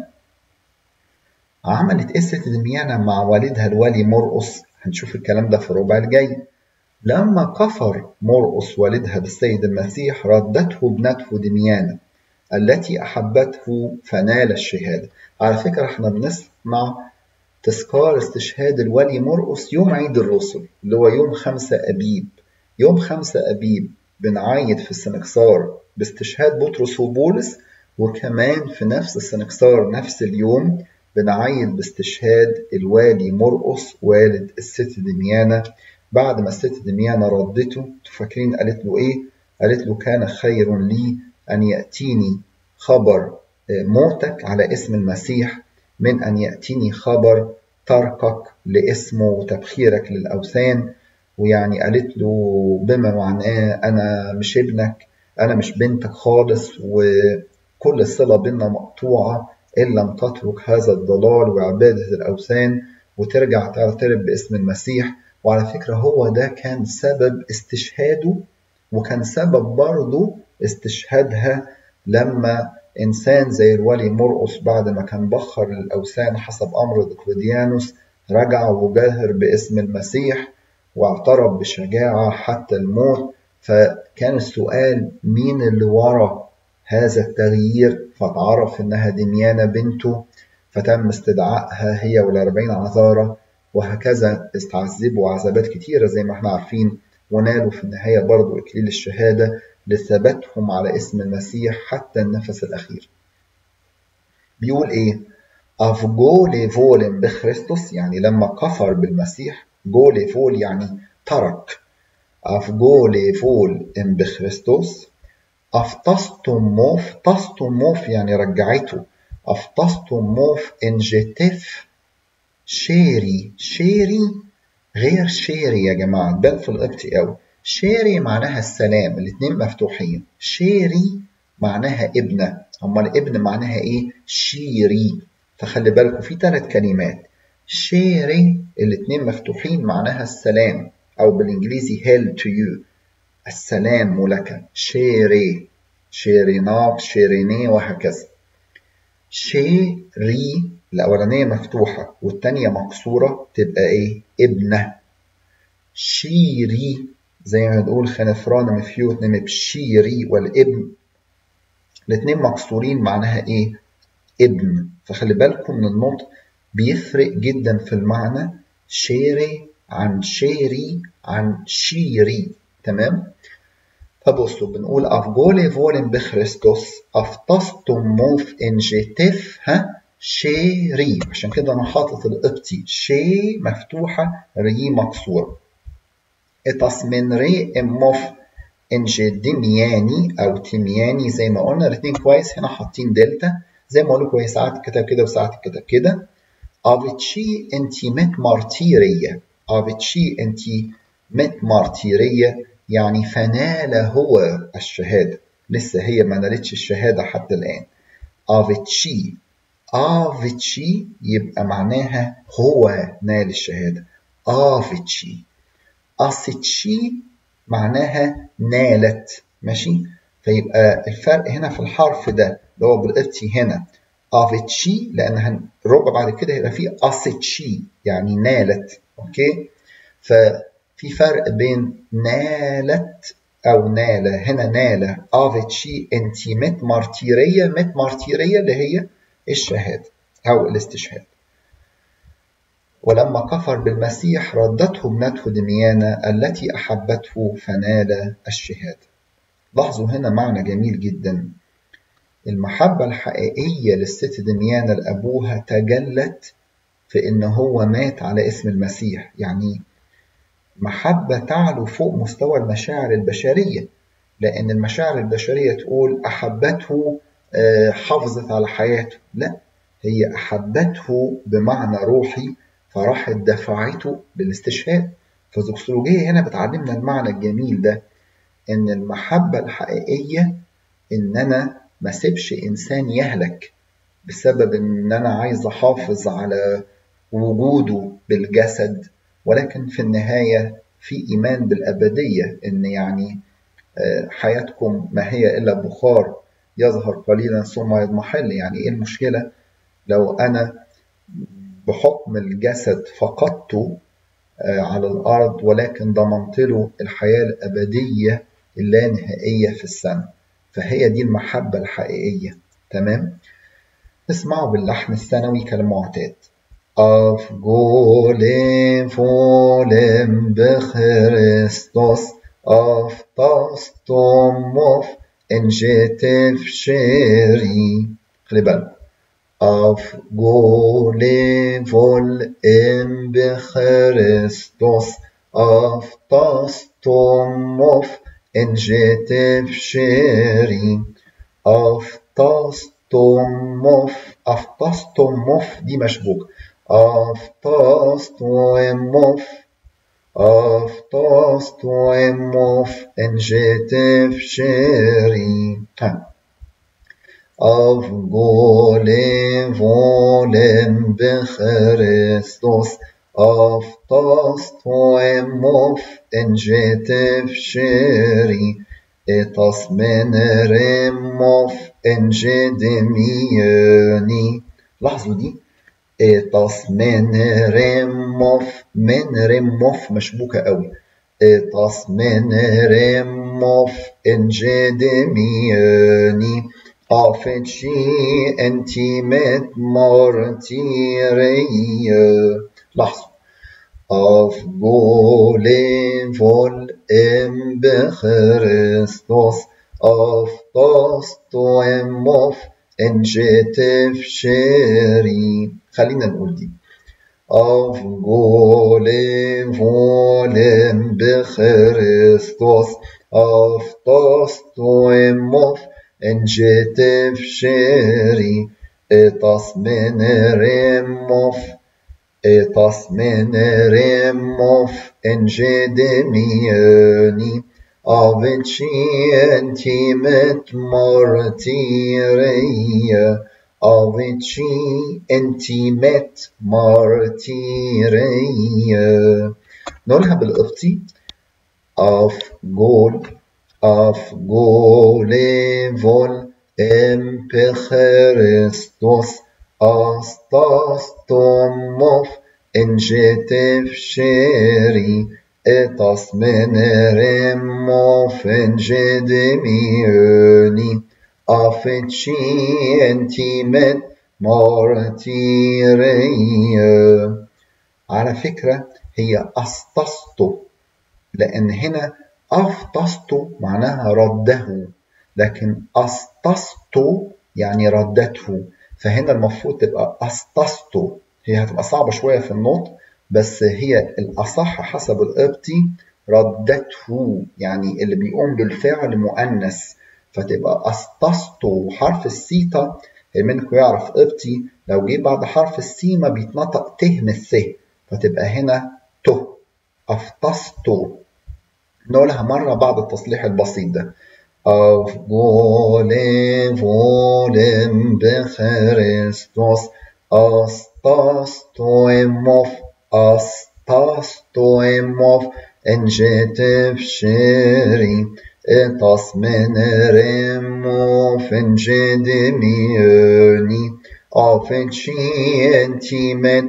A: عملت قصة دميانة مع والدها الوالي مرقص هنشوف الكلام ده في الربع الجاي لما كفر مرقص والدها بالسيد المسيح ردته ابنته دميانة التي أحبته فنال الشهادة على فكرة احنا بنسمع تذكار استشهاد الولي مرقص يوم عيد الرسل اللي هو يوم خمسة أبيب يوم خمسة أبيب بنعيد في السنكسار باستشهاد بطرس وبولس وكمان في نفس السنكسار نفس اليوم بنعيد باستشهاد الوالي مرقص والد الست دميانة بعد ما الست دميانة ردته فاكرين قالت له إيه؟ قالت له كان خير لي أن يأتيني خبر موتك على اسم المسيح من أن يأتيني خبر تركك لاسمه وتبخيرك للأوثان ويعني قالت له بما معناه أنا مش ابنك أنا مش بنتك خالص وكل الصلة بينا مقطوعة إن لم تترك هذا الضلال وعبادة الأوثان وترجع تعترف باسم المسيح وعلى فكرة هو ده كان سبب استشهاده وكان سبب برضه استشهادها لما إنسان زي الولي مرقص بعد ما كان بخر الأوثان حسب أمر دقلديانوس رجع وجاهر باسم المسيح واعترف بشجاعة حتى الموت فكان السؤال مين اللي ورا هذا التغيير فتعرف إنها دميانة بنته فتم استدعائها هي والأربعين عذارة وهكذا استعذبوا عذابات كتيرة زي ما احنا عارفين ونالوا في النهاية برضو إكليل الشهادة لثباتهم على اسم المسيح حتى النفس الأخير بيقول إيه أفجولي فولن بخريستوس يعني لما كفر بالمسيح جولي فول يعني ترك أفجولي فول إن بخريستوس أفتصتموف تصتموف يعني رجعته أفتصتموف إن جتف شيري شيري غير شيري يا جماعة ده في القبطي قوي شيري معناها السلام الاتنين مفتوحين شيري معناها ابنة أما الابن معناها إيه شيري فخلي بالكم في ثلاث كلمات شيري الاتنين مفتوحين معناها السلام أو بالإنجليزي hell to you السلام لك شيري شيريناك شيريني وهكذا شيري الأولانية مفتوحة والتانية مكسورة تبقى إيه؟ ابنة شيري زي ما بنقول خنفران مفيوت نم بشيري والابن الاتنين مكسورين معناها إيه؟ ابن فخلي بالكم من النطق بيفرق جدا في المعنى شيري عن شيري عن شيري تمام؟ فبصوا بنقول أفجولي فولن بخريستوس أفتصتم موف إن جيتف ها شيري عشان كده أنا حاطط القبطي شي مفتوحة ري مكسورة إتاس من ري إموف إن دمياني أو تمياني زي ما قلنا الاتنين كويس هنا حاطين دلتا زي ما قلنا كويس ساعات كتب كده وساعات كتب كده أفيتشي أنتي مت مارتيرية أفيتشي أنتي مت مارتيرية يعني فنال هو الشهادة لسه هي ما نالتش الشهادة حتى الآن آفيتشي آفيتشي يبقى معناها هو نال الشهادة آفيتشي أسيتشي معناها نالت ماشي فيبقى الفرق هنا في الحرف ده اللي هو بالقبطي هنا آفيتشي لأن هنرجع بعد كده هيبقى فيه أسيتشي يعني نالت أوكي ف في فرق بين نالت أو نالة هنا نالة آفيتشي انتي مت مارتيرية مت مارتيرية اللي هي الشهادة أو الاستشهاد ولما كفر بالمسيح ردته ابنته دميانة التي أحبته فنال الشهادة لاحظوا هنا معنى جميل جدا المحبة الحقيقية للست دميانة لأبوها تجلت في إن هو مات على اسم المسيح يعني محبة تعلو فوق مستوى المشاعر البشرية لأن المشاعر البشرية تقول أحبته حافظت على حياته لا هي أحبته بمعنى روحي فراحت دفعته للاستشهاد فزوكسولوجية هنا بتعلمنا المعنى الجميل ده إن المحبة الحقيقية إن أنا ما سيبش إنسان يهلك بسبب إن أنا عايز أحافظ على وجوده بالجسد ولكن في النهاية في إيمان بالأبدية إن يعني حياتكم ما هي إلا بخار يظهر قليلا ثم يضمحل يعني إيه المشكلة لو أنا بحكم الجسد فقدته على الأرض ولكن ضمنت له الحياة الأبدية اللانهائية في السماء فهي دي المحبة الحقيقية تمام اسمعوا باللحن الثانوي كالمعتاد أفجولم فولم بخريستوس أفتستموف إن جيتف شيري خلي بالك أفجولم فولم بخريستوس أفتستموف إن جيتف شيري أفتستموف أفتستموف دي مشبوك أفتستموف أفتستموف إن جيتف شيري أفجولم فولم بخريستوس أفتستموف إن جيتف شيري إتاس من رموف إن جدميوني لاحظوا دي إتاس من رموف من رموف مشبوكة قوي إتاس من رموف إن جدميوني أفتشي أنتي مت مرتيرية لاحظوا أفجولين فول إم بخريستوس أفتستو إموف إن جيتف شيري خلينا نقول دي أفجولين فول إم بخريستوس أفتستو إموف إن جيتف شيري إتاس من رموف إتاس من رموف إن جدميوني أفتشي أنتي مت مرتيرية أفتشي أنتي مت مرتيرية نقولها بالقبطي أف جول أف جول فول Empecheristos astastomov engetev sheri etas meneremov engedemioni afeci entimet martيرية على فكرة هي أستصتو لأن هنا أفتصتو معناها رده لكن أستصتو يعني ردته فهنا المفروض تبقى أستصتو هي هتبقى صعبة شوية في النطق بس هي الأصح حسب القبطي ردته يعني اللي بيقوم بالفعل مؤنث فتبقى أستصتو حرف السيتا منكم يعرف قبطي لو جه بعد حرف السيما بيتنطق ت من الث فتبقى هنا ت أفتصتو نقولها مرة بعد التصليح البسيط ده auf Gole wolem Becheristos astastoemov astastoemov enjetev sheri etas meneremov enjedemioni afenchientimet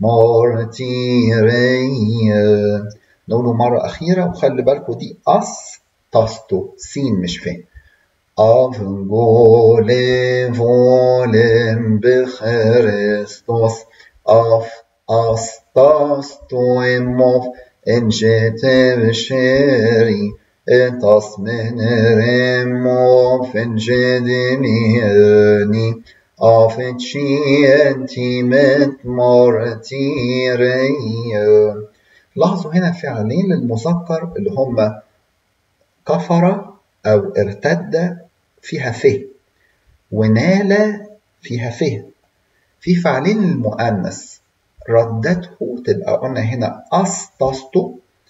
A: martireia نقوله مرة أخيرة وخلي بالكم دي أس تاستو سين مش فين أف جولي فولم بخريستوس أف أستاستو إموف إنجيت بشيري إتاس من ريموف إنجيدميني أفتشي أنتيمت مرتيري لاحظوا هنا فعلين للمذكر اللي هم كفر أو ارتد فيها ف ونال فيها ف في فعلين للمؤنث ردته تبقى قلنا هنا أستصته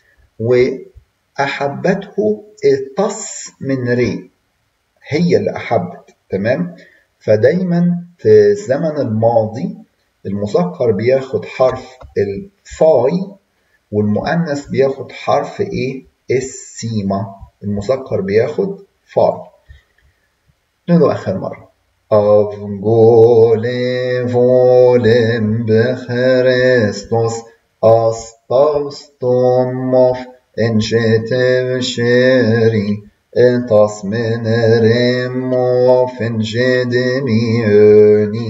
A: وأحبته اتص من ري هي اللي أحبت تمام فدايما في الزمن الماضي المذكر بياخد حرف الفاي والمؤنث بياخد حرف ايه السيما المذكر بياخد فاي نقوله اخر مره Av gole volem becherestos astastomov enjetev sheri etas meneremov enjedemioni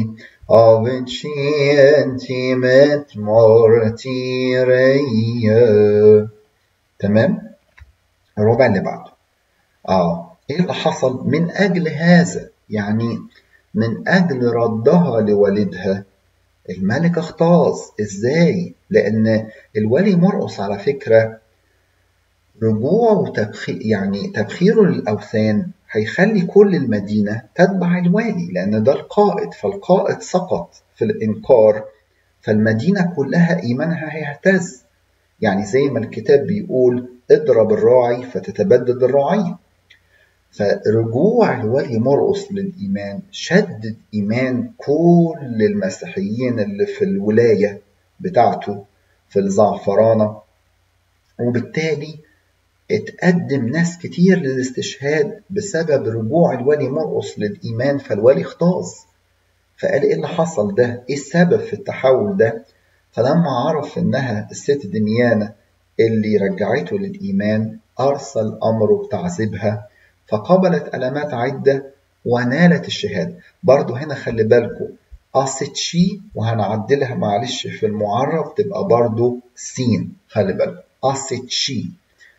A: avicientimet martireia تمام الربع اللي بعده اه ايه اللي حصل من اجل هذا يعني من اجل ردها لوالدها الملك اغتاظ ازاي لان الولي مرقص على فكره رجوعه وتبخير يعني تبخيره للاوثان هيخلي كل المدينه تتبع الوالي لان ده القائد فالقائد سقط في الانكار فالمدينه كلها ايمانها هيهتز يعني زي ما الكتاب بيقول اضرب الراعي فتتبدد الرعيه فرجوع الولي مرقص للإيمان شدد إيمان كل المسيحيين اللي في الولاية بتاعته في الزعفرانة وبالتالي اتقدم ناس كتير للاستشهاد بسبب رجوع الولي مرقص للإيمان فالولي اغتاظ فقال ايه اللي حصل ده ايه السبب في التحول ده فلما عرف انها الست دميانة اللي رجعته للإيمان أرسل أمره بتعذيبها فقبلت ألمات عدة ونالت الشهادة برضو هنا خلي بالكم أستشي وهنعدلها معلش في المعرف تبقى برضو سين خلي بالكم أستشي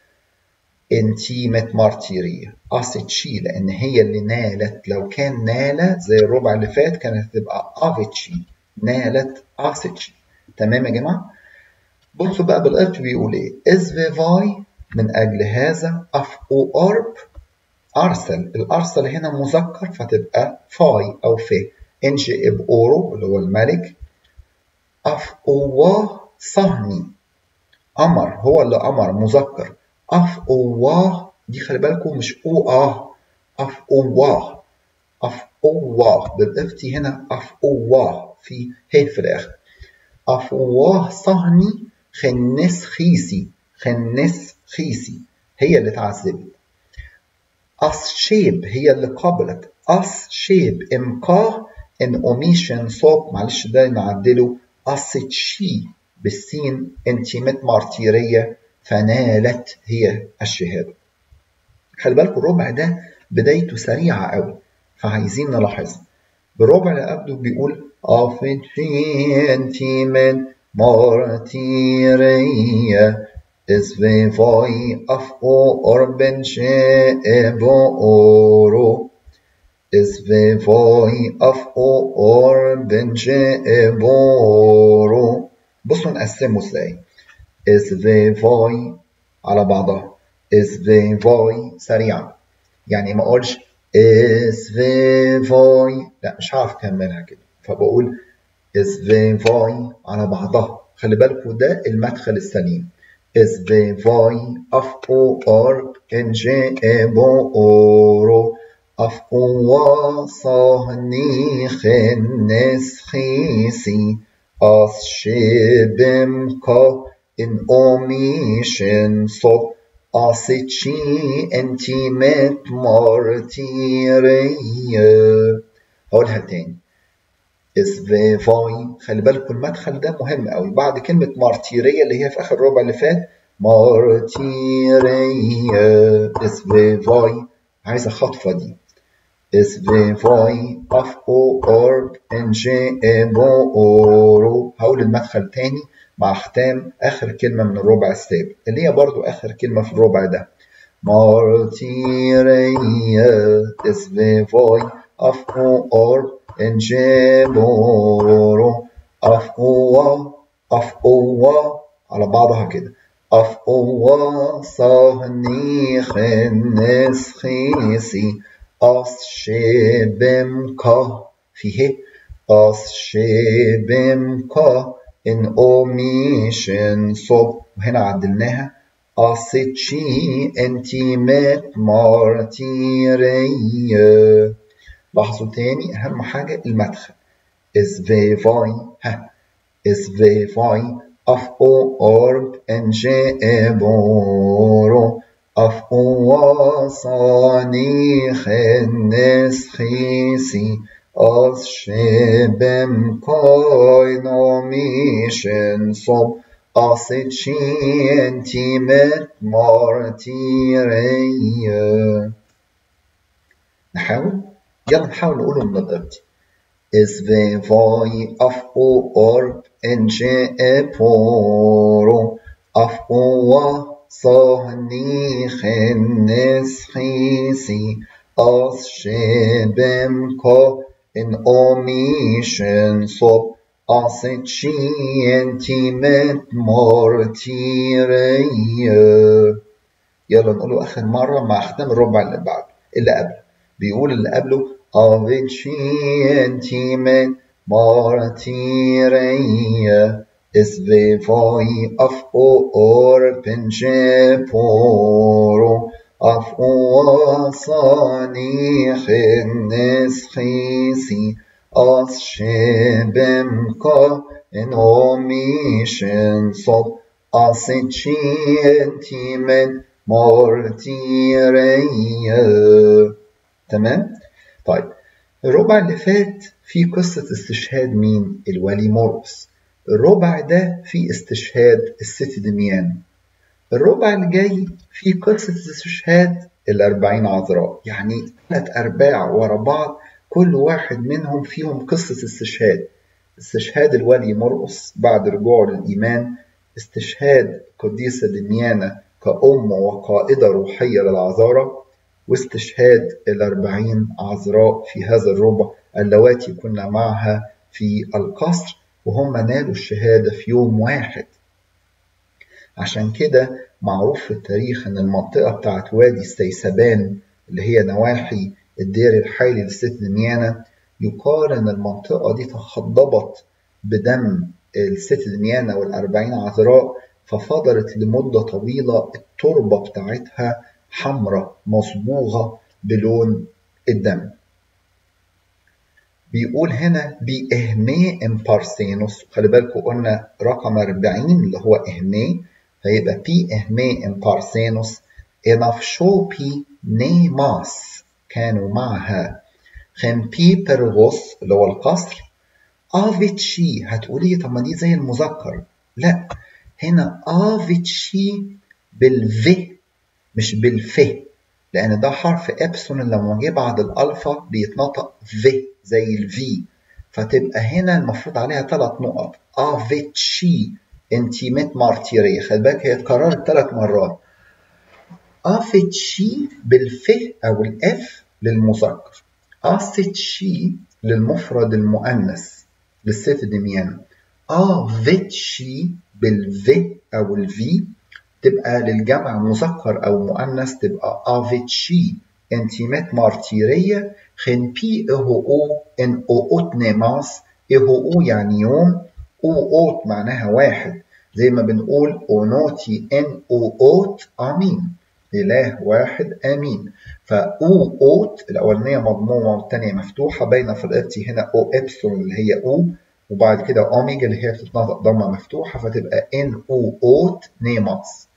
A: انتيمت مارتيرية أستشي لأن هي اللي نالت لو كان نالة زي الربع اللي فات كانت تبقى أفتشي نالت أستشي تمام يا جماعة بصوا بقى بالقبط بيقول ايه إز فاي من أجل هذا أف أو أرب أرسل الأرسل هنا مذكر فتبقى فاي أو في إنجي إب أورو اللي هو الملك أف أواه صهني أمر هو اللي أمر مذكر أف أواه دي خلي بالكم مش أو آه أف أواه أف أواه بالقفتي هنا أف أواه في ه في الآخر أف أواه صهني خنس خيسي خنس خيسي هي اللي اتعذبت أصشيب هي اللي قبلت أس شيب إمكاه إن أوميشن صوب معلش ده نعدله أستشي بالسين انتيمت مارتيرية فنالت هي الشهادة خلي بالكم الربع ده بدايته سريعة قوي فعايزين نلاحظها بالربع اللي قبله بيقول أفتشي انتيمت مارتيرية Svevoi af o orben ebo oro. Svevoi af o orben ebo oro. بصوا نقسمه ازاي. Svevoi على بعضها. Svevoi سريعا. يعني ما اقولش Svevoi لا مش هعرف اكملها كده. فبقول Svevoi على بعضها. خلي بالكوا ده المدخل السليم. Svevoi af o orb en ebo oro af o sahni khennes khisi as shibim ka in omishin sob asichi entimet martireye هقولها تاني اسفيفاي خلي بالكم المدخل ده مهم قوي بعد كلمة مارتيرية اللي هي في آخر الربع اللي فات مارتيرية اسفيفاي عايزة خطفة دي اسفيفاي اف او اورب ان جي ابو اورو هقول المدخل تاني مع ختام آخر كلمة من الربع السابق اللي هي برضو آخر كلمة في الربع ده مارتيرية اسفيفاي اف او اورب انجبورو أفقوة أفقوة على بعضها كده أفقوة صهني خنس خيسي أس شبم كه فيه أس شبم كه إن أوميشن صب وهنا عدلناها أسيتشي انتيمت مارتيريه لاحظوا تاني أهم حاجة المدخل اسفيفاي ها اسفيفاي اف او اورب ان جي ابورو اف او صاني خنس خيسي از شبم كاينوميشن صب أسيتشي انتيمت مارتيرية نحاول يلا نحاول نقوله من القبطي اسفيفاي اف او اورب ان جي ابورو اف او صهني خنس خيسي از شبم كو ان اوميشن صب أسيتشي انتيمت مارتيرية يلا نقوله آخر مرة مع ختام الربع اللي بعده اللي قبله بيقول اللي قبله avvicintimen martireie svevoi af o orpenche poro af o asani khennes khisi as shebem ka en omishen sob asicientimen martireie تمام؟ طيب الربع اللي فات فيه قصة استشهاد مين؟ الولي مرقس الربع ده فيه استشهاد الست دميان الربع اللي جاي فيه قصة استشهاد الأربعين عذراء يعني ثلاث أرباع ورا بعض كل واحد منهم فيهم قصة استشهاد استشهاد الولي مرقس بعد رجوعه للإيمان استشهاد قديسة دميانة كأم وقائدة روحية للعذارى واستشهاد الأربعين عذراء في هذا الربع اللواتي كنا معها في القصر وهم نالوا الشهادة في يوم واحد عشان كده معروف في التاريخ إن المنطقة بتاعت وادي السيسبان اللي هي نواحي الدير الحالي للست دميانة يقال إن المنطقة دي تخضبت بدم الست دميانة والأربعين عذراء ففضلت لمدة طويلة التربة بتاعتها حمراء مصبوغة بلون الدم بيقول هنا بإهمي إمبارسينوس خلي بالكم قلنا رقم 40 اللي هو إهمي فيبقى بي إهمي إمبارسينوس إنافشوبي نيماس كانوا معها خن بيبرغوس اللي هو القصر افيتشي هتقولي طب ما دي زي المذكر لا هنا افيتشي بالف مش بالف لان ده حرف ابسون لما جه بعد الالفا بيتنطق ف زي الفي فتبقى هنا المفروض عليها ثلاث نقط افيتشي انتيميت مارتيرية خلي بالك هي اتكررت ثلاث مرات افيتشي بالف او الاف للمذكر اسيتشي للمفرد المؤنث للست دميان افيتشي بالف او الفي تبقى للجمع مذكر او مؤنث تبقى افيتشي انتيميت مارتيرية خن بي اهو او ان او اوت نيماس اهو او يعني يوم او اوت معناها واحد زي ما بنقول اونوتي ان او اوت امين اله واحد امين فاو اوت الاولانيه مضمومه والثانيه مفتوحه باينه في القبطي هنا او ابسون اللي هي او وبعد كده اوميجا اللي هي بتتنطق ضمه مفتوحه فتبقى ان او اوت نيماس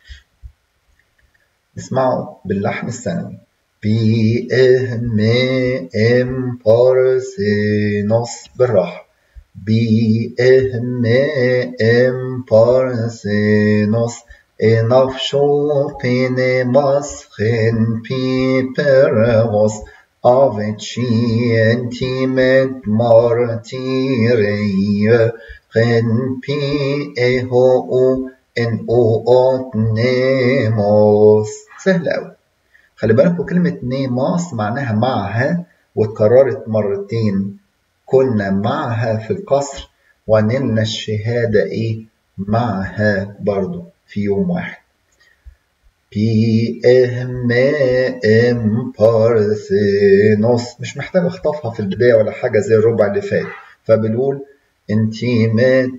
A: نسمعه باللحن الثانوي بي ام ام بارسينوس بالراحه بي ام ام بارسينوس enafsho penemas gen piperos aveci entimet martireie gen pi eho en oot nemos سهلة أوي خلي بالكوا كلمة نيماس معناها معها واتكررت مرتين كنا معها في القصر ونلنا الشهادة إيه معها برضو في يوم واحد بي ام ام بارثينوس مش محتاج اخطفها في البداية ولا حاجة زي الربع اللي فات فبنقول انتيمت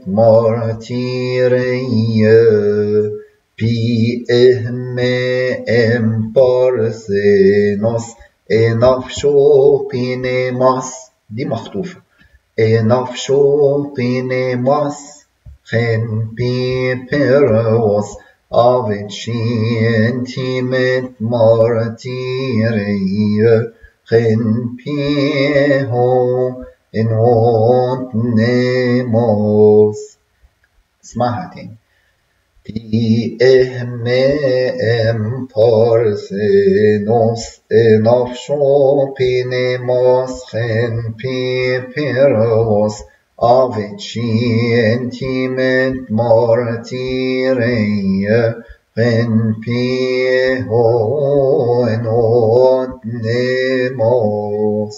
A: مارتيرية بي ام ام بارثينوس انافشو بينيماس دي مخطوفة انافشو بينيماس خن بيبروس aveci intimet martirie خن بيهو ان وانت نيموس اسمعها تاني تي ام ام بارثينوس انافشو بينيموس خن بيبروس aveci intimet martireie en pieho en nemos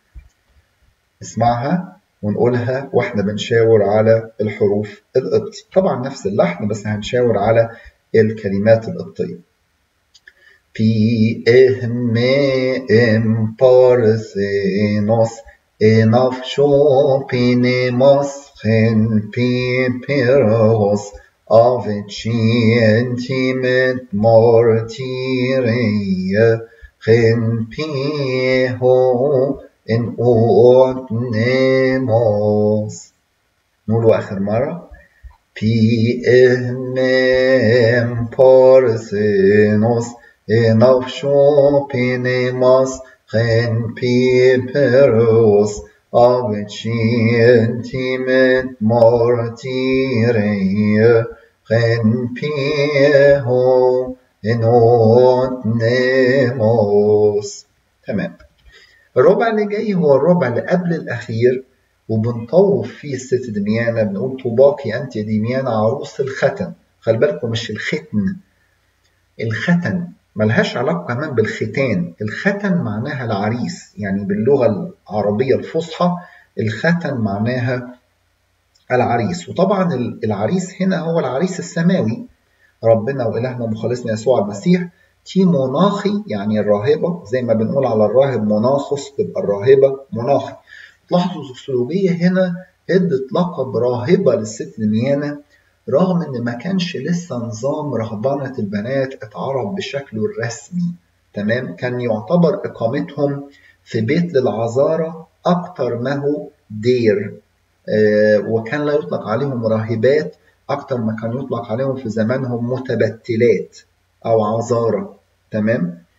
A: اسمعها ونقولها واحنا بنشاور على الحروف القبطي طبعا نفس اللحن بس هنشاور على الكلمات القبطية بي ام ام بارثينوس enafsho pinemos gen piperos aveci entimet mortireie gen pieho en oot nemos نقول آخر مرة بي ام ام بارثينوس enafsho pinemos gen piperos aveci intimet mortireie gen pieho enot nemos تمام الربع اللي جاي هو الربع اللي قبل الأخير وبنطوف فيه الست دميانة بنقول طوباكي أنت دميانة عروس الختن خلي بالكم مش الختن الختن ملهاش علاقة كمان بالختان الختن معناها العريس يعني باللغة العربية الفصحى الختن معناها العريس وطبعا العريس هنا هو العريس السماوي ربنا وإلهنا مخلصنا يسوع المسيح تي مناخي يعني الراهبة زي ما بنقول على الراهب مناخس تبقى الراهبة مناخي تلاحظوا السلوبية هنا ادت لقب راهبة للست نميانة رغم ان ما كانش لسه نظام رهبنة البنات اتعرف بشكله الرسمي تمام كان يعتبر اقامتهم في بيت للعذارى اكتر ما هو دير آه وكان لا يطلق عليهم راهبات اكتر ما كان يطلق عليهم في زمانهم متبتلات او عذارى تمام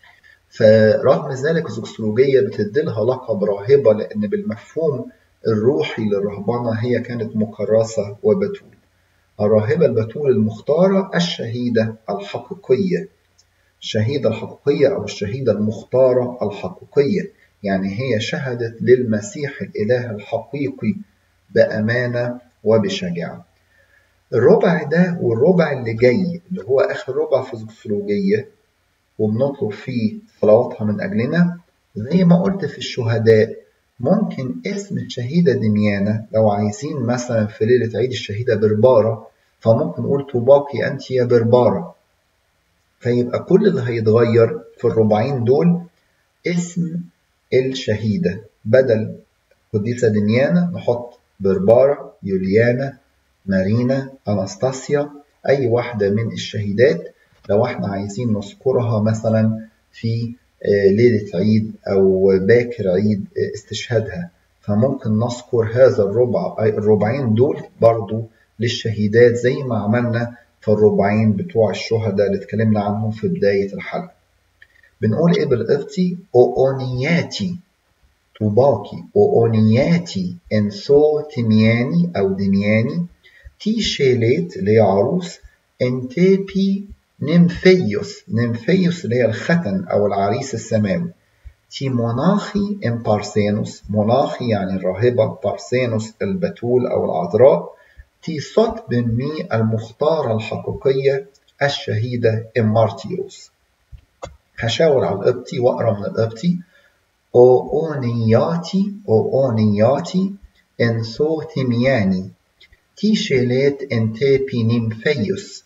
A: فرغم ذلك الزوكسولوجية بتديلها لقب راهبة لأن بالمفهوم الروحي للرهبنة هي كانت مكرسة وبتول الراهبة البتول المختارة الشهيدة الحقيقية الشهيدة الحقيقية أو الشهيدة المختارة الحقيقية يعني هي شهدت للمسيح الإله الحقيقي بأمانة وبشجاعة الربع ده والربع اللي جاي اللي هو آخر ربع في الزوكسولوجية وبنطلب فيه صلواتها من أجلنا زي ما قلت في الشهداء ممكن اسم الشهيدة دميانة لو عايزين مثلا في ليلة عيد الشهيدة بربارة فممكن نقول طوباكي أنت يا بربارة فيبقى كل اللي هيتغير في الربعين دول اسم الشهيدة بدل قديسة دميانة نحط بربارة يوليانا مارينا أناستاسيا أي واحدة من الشهيدات لو احنا عايزين نذكرها مثلا في ليلة عيد أو باكر عيد استشهادها فممكن نذكر هذا الربع الربعين دول برضو للشهيدات زي ما عملنا في الربعين بتوع الشهداء اللي اتكلمنا عنهم في بداية الحلقة بنقول ايه بالقبطي أونياتي طوباكي أونياتي انسو تمياني أو دمياني تي شيليت اللي هي عروس انتيبي نمفيوس نمفيوس اللي هي الختن أو العريس السماوي تي موناخي ام بارسينوس موناخي يعني الراهبة بارسينوس البتول أو العذراء تي صوت بمي المختارة الحقيقية الشهيدة ام مارتيروس هشاور على القبطي واقرا من القبطي او اونياتي او اونياتي ان صوت مياني تي شيلات انتي نمفيوس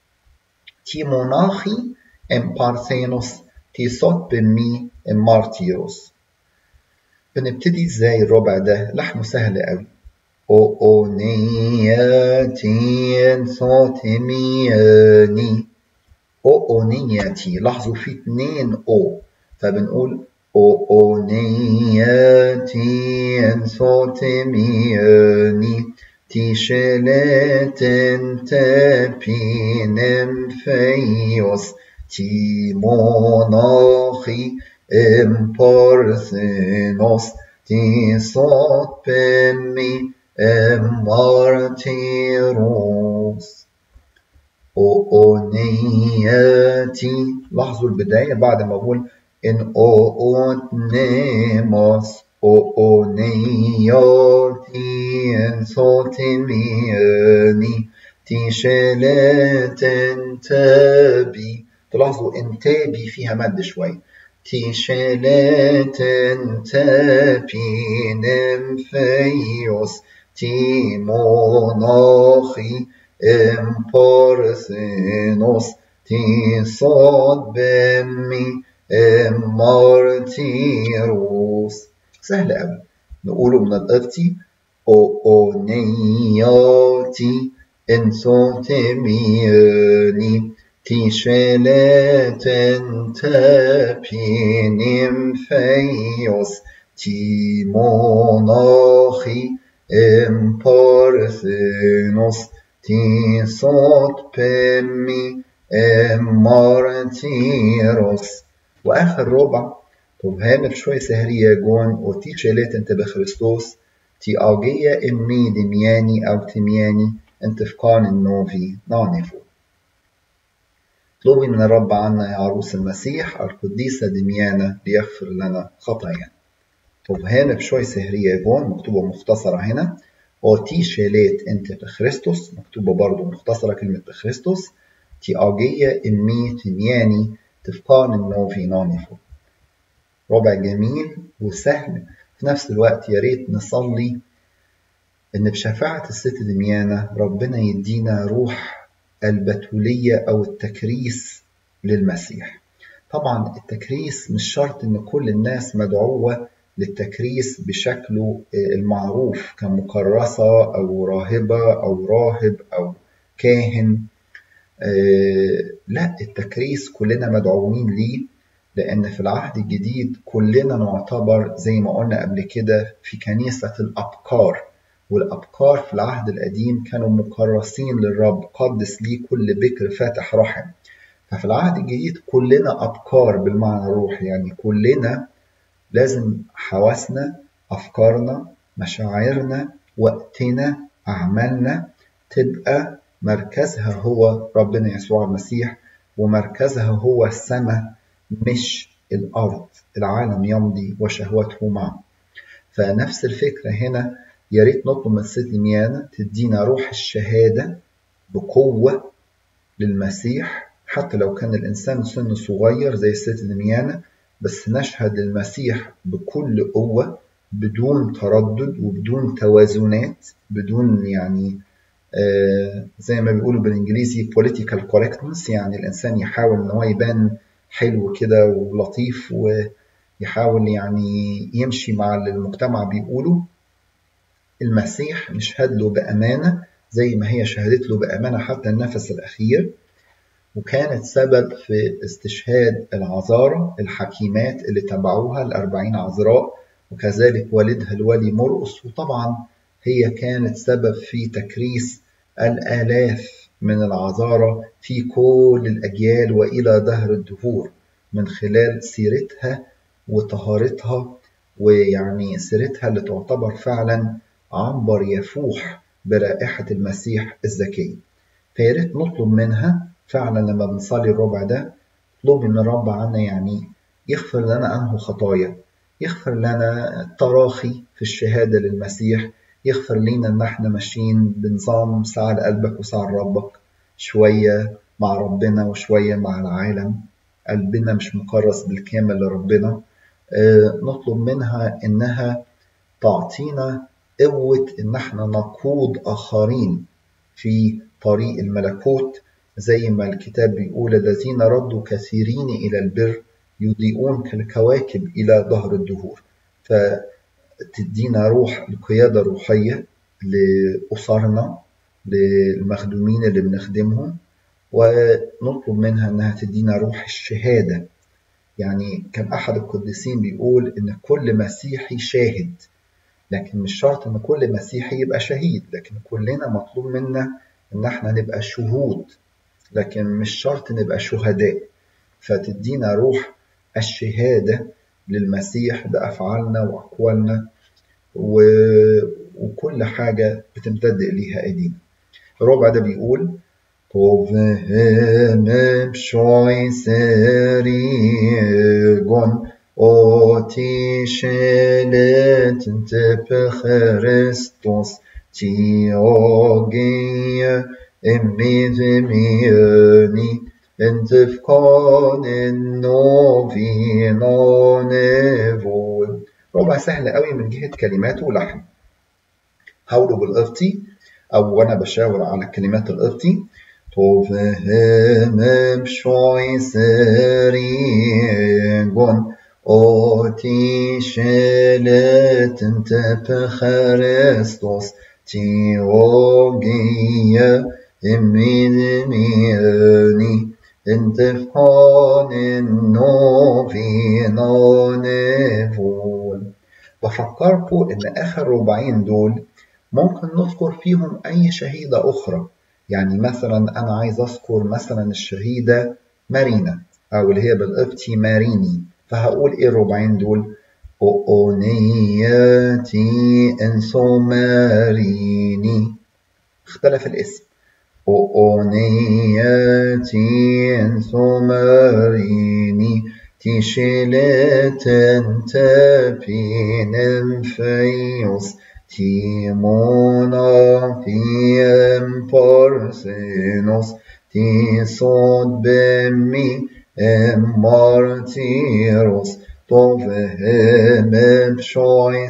A: تي موناخي ام بارثينوس تي صوت بمي ام مارتيروس بنبتدي ازاي الربع ده لحنه سهل قوي او اونياتي صوت مياني او اونياتي لاحظوا في اتنين او فبنقول او اونياتي صوت مياني تيشلتن تبينم فيوس تيموناخي ام بارثينوس تي صوت بمي ام مارتيروس او اونياتي لاحظوا البداية بعد ما بقول ان او اونيموس او اونياتي ان صوت مياني تيشلتن تابي تلاحظوا انتابي فيها مد شوي تيشلتن تابي نمفيوس تيموناخي ام بارثينوس تي صاد بمي ام مارتيروس سهل قوي نقوله من القبطي او اونياتي ان صوت مياني تيشلتن تابينم فيوس تيموناخي ام بارثينوس تي صوت بمي ام مارتيروس واخر ربع طب هام بشوي سهرية جون وتي شلت انت بخريستوس تي اجية امي دمياني او تمياني انت في قان النوفي نعنفو اطلبي من الرب عنا يا عروس المسيح القديسة دميانة ليغفر لنا خطايانا طب هام بشوي سهرية جون مكتوبة مختصرة هنا وتي شيلات انت بخريستوس مكتوبة برضو مختصرة كلمة بخريستوس تي اجية امي تمياني تفقان النوفي نعنفو ربع جميل وسهل في نفس الوقت يا ريت نصلي ان بشفاعة الست دميانة ربنا يدينا روح البتولية او التكريس للمسيح طبعا التكريس مش شرط ان كل الناس مدعوة للتكريس بشكله المعروف كمكرسة او راهبة او راهب او كاهن لا التكريس كلنا مدعوين ليه لأن في العهد الجديد كلنا نعتبر زي ما قلنا قبل كده في كنيسة الأبكار والأبكار في العهد القديم كانوا مكرسين للرب قدس ليه كل بكر فاتح رحم ففي العهد الجديد كلنا أبكار بالمعنى الروحي يعني كلنا لازم حواسنا أفكارنا مشاعرنا وقتنا أعمالنا تبقى مركزها هو ربنا يسوع المسيح ومركزها هو السماء مش الأرض العالم يمضي وشهوته معه فنفس الفكرة هنا يا ريت نطلب من الست لميانا تدينا روح الشهادة بقوة للمسيح حتى لو كان الإنسان سنه صغير زي الست لميانا بس نشهد للمسيح بكل قوة بدون تردد وبدون توازنات بدون يعني آه زي ما بيقولوا بالانجليزي political correctness يعني الانسان يحاول ان هو يبان حلو كده ولطيف ويحاول يعني يمشي مع اللي المجتمع بيقوله المسيح نشهد له بأمانة زي ما هي شهدت له بأمانة حتى النفس الأخير وكانت سبب في استشهاد العذارى الحكيمات اللي تبعوها الأربعين عذراء وكذلك والدها الولي مرقس وطبعا هي كانت سبب في تكريس الآلاف من العذارى في كل الأجيال وإلى دهر الدهور من خلال سيرتها وطهارتها ويعني سيرتها اللي تعتبر فعلا عنبر يفوح برائحة المسيح الزكي فياريت نطلب منها فعلا لما بنصلي الربع ده اطلبي من الرب عنا يعني يغفر لنا عنه خطايا يغفر لنا التراخي في الشهادة للمسيح يغفر لنا ان احنا ماشيين بنظام ساعة لقلبك وساعة لربك شوية مع ربنا وشوية مع العالم قلبنا مش مكرس بالكامل لربنا أه نطلب منها انها تعطينا قوة ان احنا نقود اخرين في طريق الملكوت زي ما الكتاب بيقول الذين ردوا كثيرين الى البر يضيئون كالكواكب الى ظهر الدهور فتدينا روح القيادة الروحية لأسرنا للمخدومين اللي بنخدمهم ونطلب منها انها تدينا روح الشهادة يعني كان احد القديسين بيقول ان كل مسيحي شاهد لكن مش شرط ان كل مسيحي يبقى شهيد لكن كلنا مطلوب منا ان احنا نبقى شهود لكن مش شرط نبقى شهداء فتدينا روح الشهادة للمسيح بأفعالنا وأقوالنا و... وكل حاجة بتمتد إليها أيدينا الربع ده بيقول Povem pshoj serigon Oti shelet te pe Christos Ti ogie emid mioni انت في كون النوفينا نيفول ربع سهل قوي من جهة كلماته ولحن هقوله بالقبطي أو وأنا بشاور على الكلمات القبطي توفهم بشوي سريغون أوتي شلت انت بخريستوس تيوغية امين مياني انت في كون النوفينا نيفول بفكركم ان اخر ربعين دول ممكن نذكر فيهم اي شهيدة اخرى يعني مثلا انا عايز اذكر مثلا الشهيدة مارينا او اللي هي بالقبطي ماريني فهقول ايه الربعين دول أونيتي انسو ماريني اختلف الاسم أونيتي انسو ماريني تشيلتن تابين فيوس تيمونا فيم بارسينوس تيصود بمي ام مارتيروس توفهم بشوي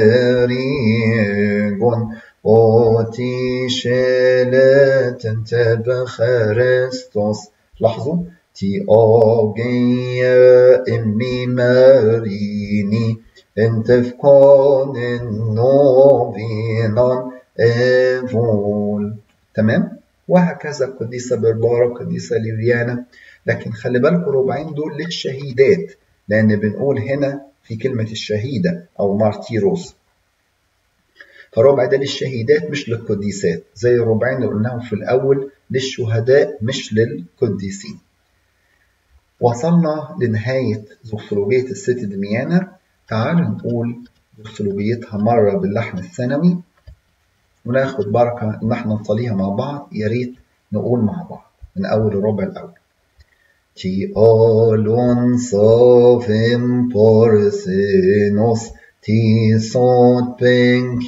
A: سريغون أوتي شلت انت بخريستوس لاحظوا تي أوجي إمي ماريني انت في كون النوفينان ايفول تمام وهكذا القديسة بربارة القديسة ليليانا لكن خلي بالكم ربعين دول للشهيدات لأن بنقول هنا في كلمة الشهيدة أو مارتيروس فربع ده للشهيدات مش للقديسات زي الربعين اللي قلناهم في الأول للشهداء مش للقديسين وصلنا لنهاية زوكسولوجية الست دميانة تعالوا نقول زوكسولوجيتها مرة باللحن الثانوي وناخد بركة إن احنا نصليها مع بعض يا ريت نقول مع بعض من أول الربع الأول تي آلون صافم بارسينوس تي صوت بن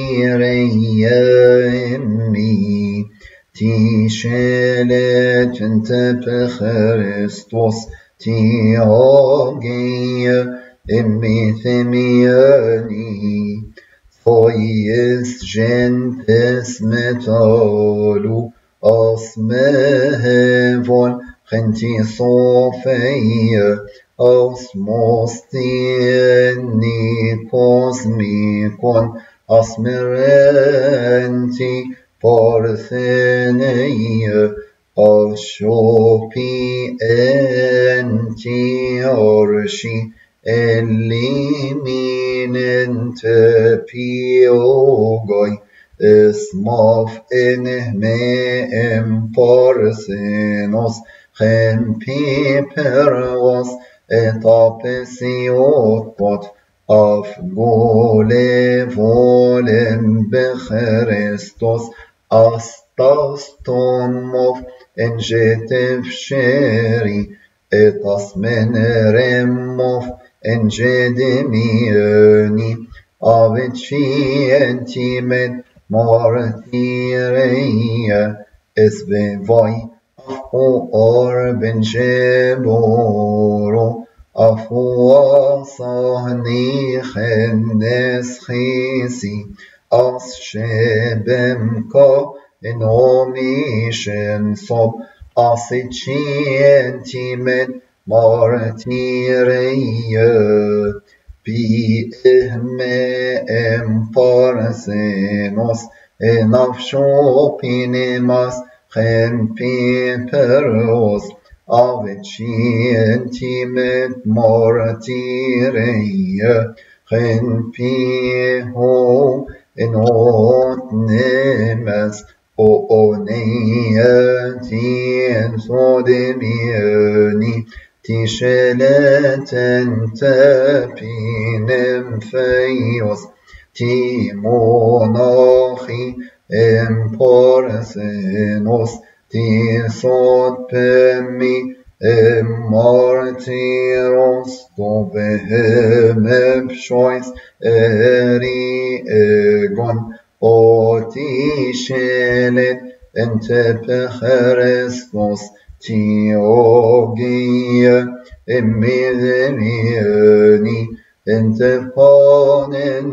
A: كيريمي تي شلت انت بخريستوس تي آجي امي ثمياني فايس جنتس متالو أسمهفون خنتي صوفية أسموستيني كوسميكون أسمرنتي بارثنية أشوبي أنتي أرشي اللي من انت بيوغاي اسماف انه مئم بارسينوس خم بي pervos et apesiot af gole volem bechristos astaston mof en jetef sheri et asmen remof en jedemioni aveci entimet martireia esbevoi afu orben jeboro afu asahni khennes khisi as shebemka enomition sob asicientimet martireia bi ihme emparsenos enafshopinimas Chempi peros avecientimet mortireia Chempi ho enot nemes o oneatien sodemioni tisheleten tapinem feios timonachi emporsenos tisot pemi emmartiros dovehem epshois eri egon otishelet ente pecherestos tiogia emidemioni ente panen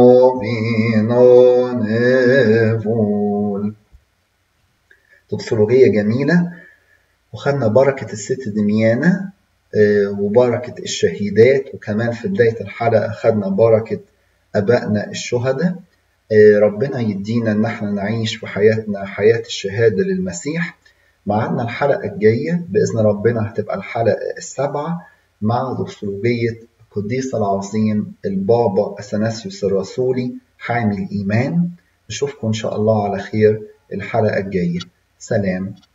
A: نفول توكسولوجية جميلة وخدنا بركة الست دميانة وبركة الشهيدات وكمان في بداية الحلقة خدنا بركة أبائنا الشهداء ربنا يدينا إن احنا نعيش في حياتنا حياة الشهادة للمسيح معنا الحلقة الجاية بإذن ربنا هتبقى الحلقة السابعة مع دوكسولوجية القديس العظيم البابا أثناسيوس الرسولي حامي الإيمان نشوفكم إن شاء الله على خير الحلقة الجاية سلام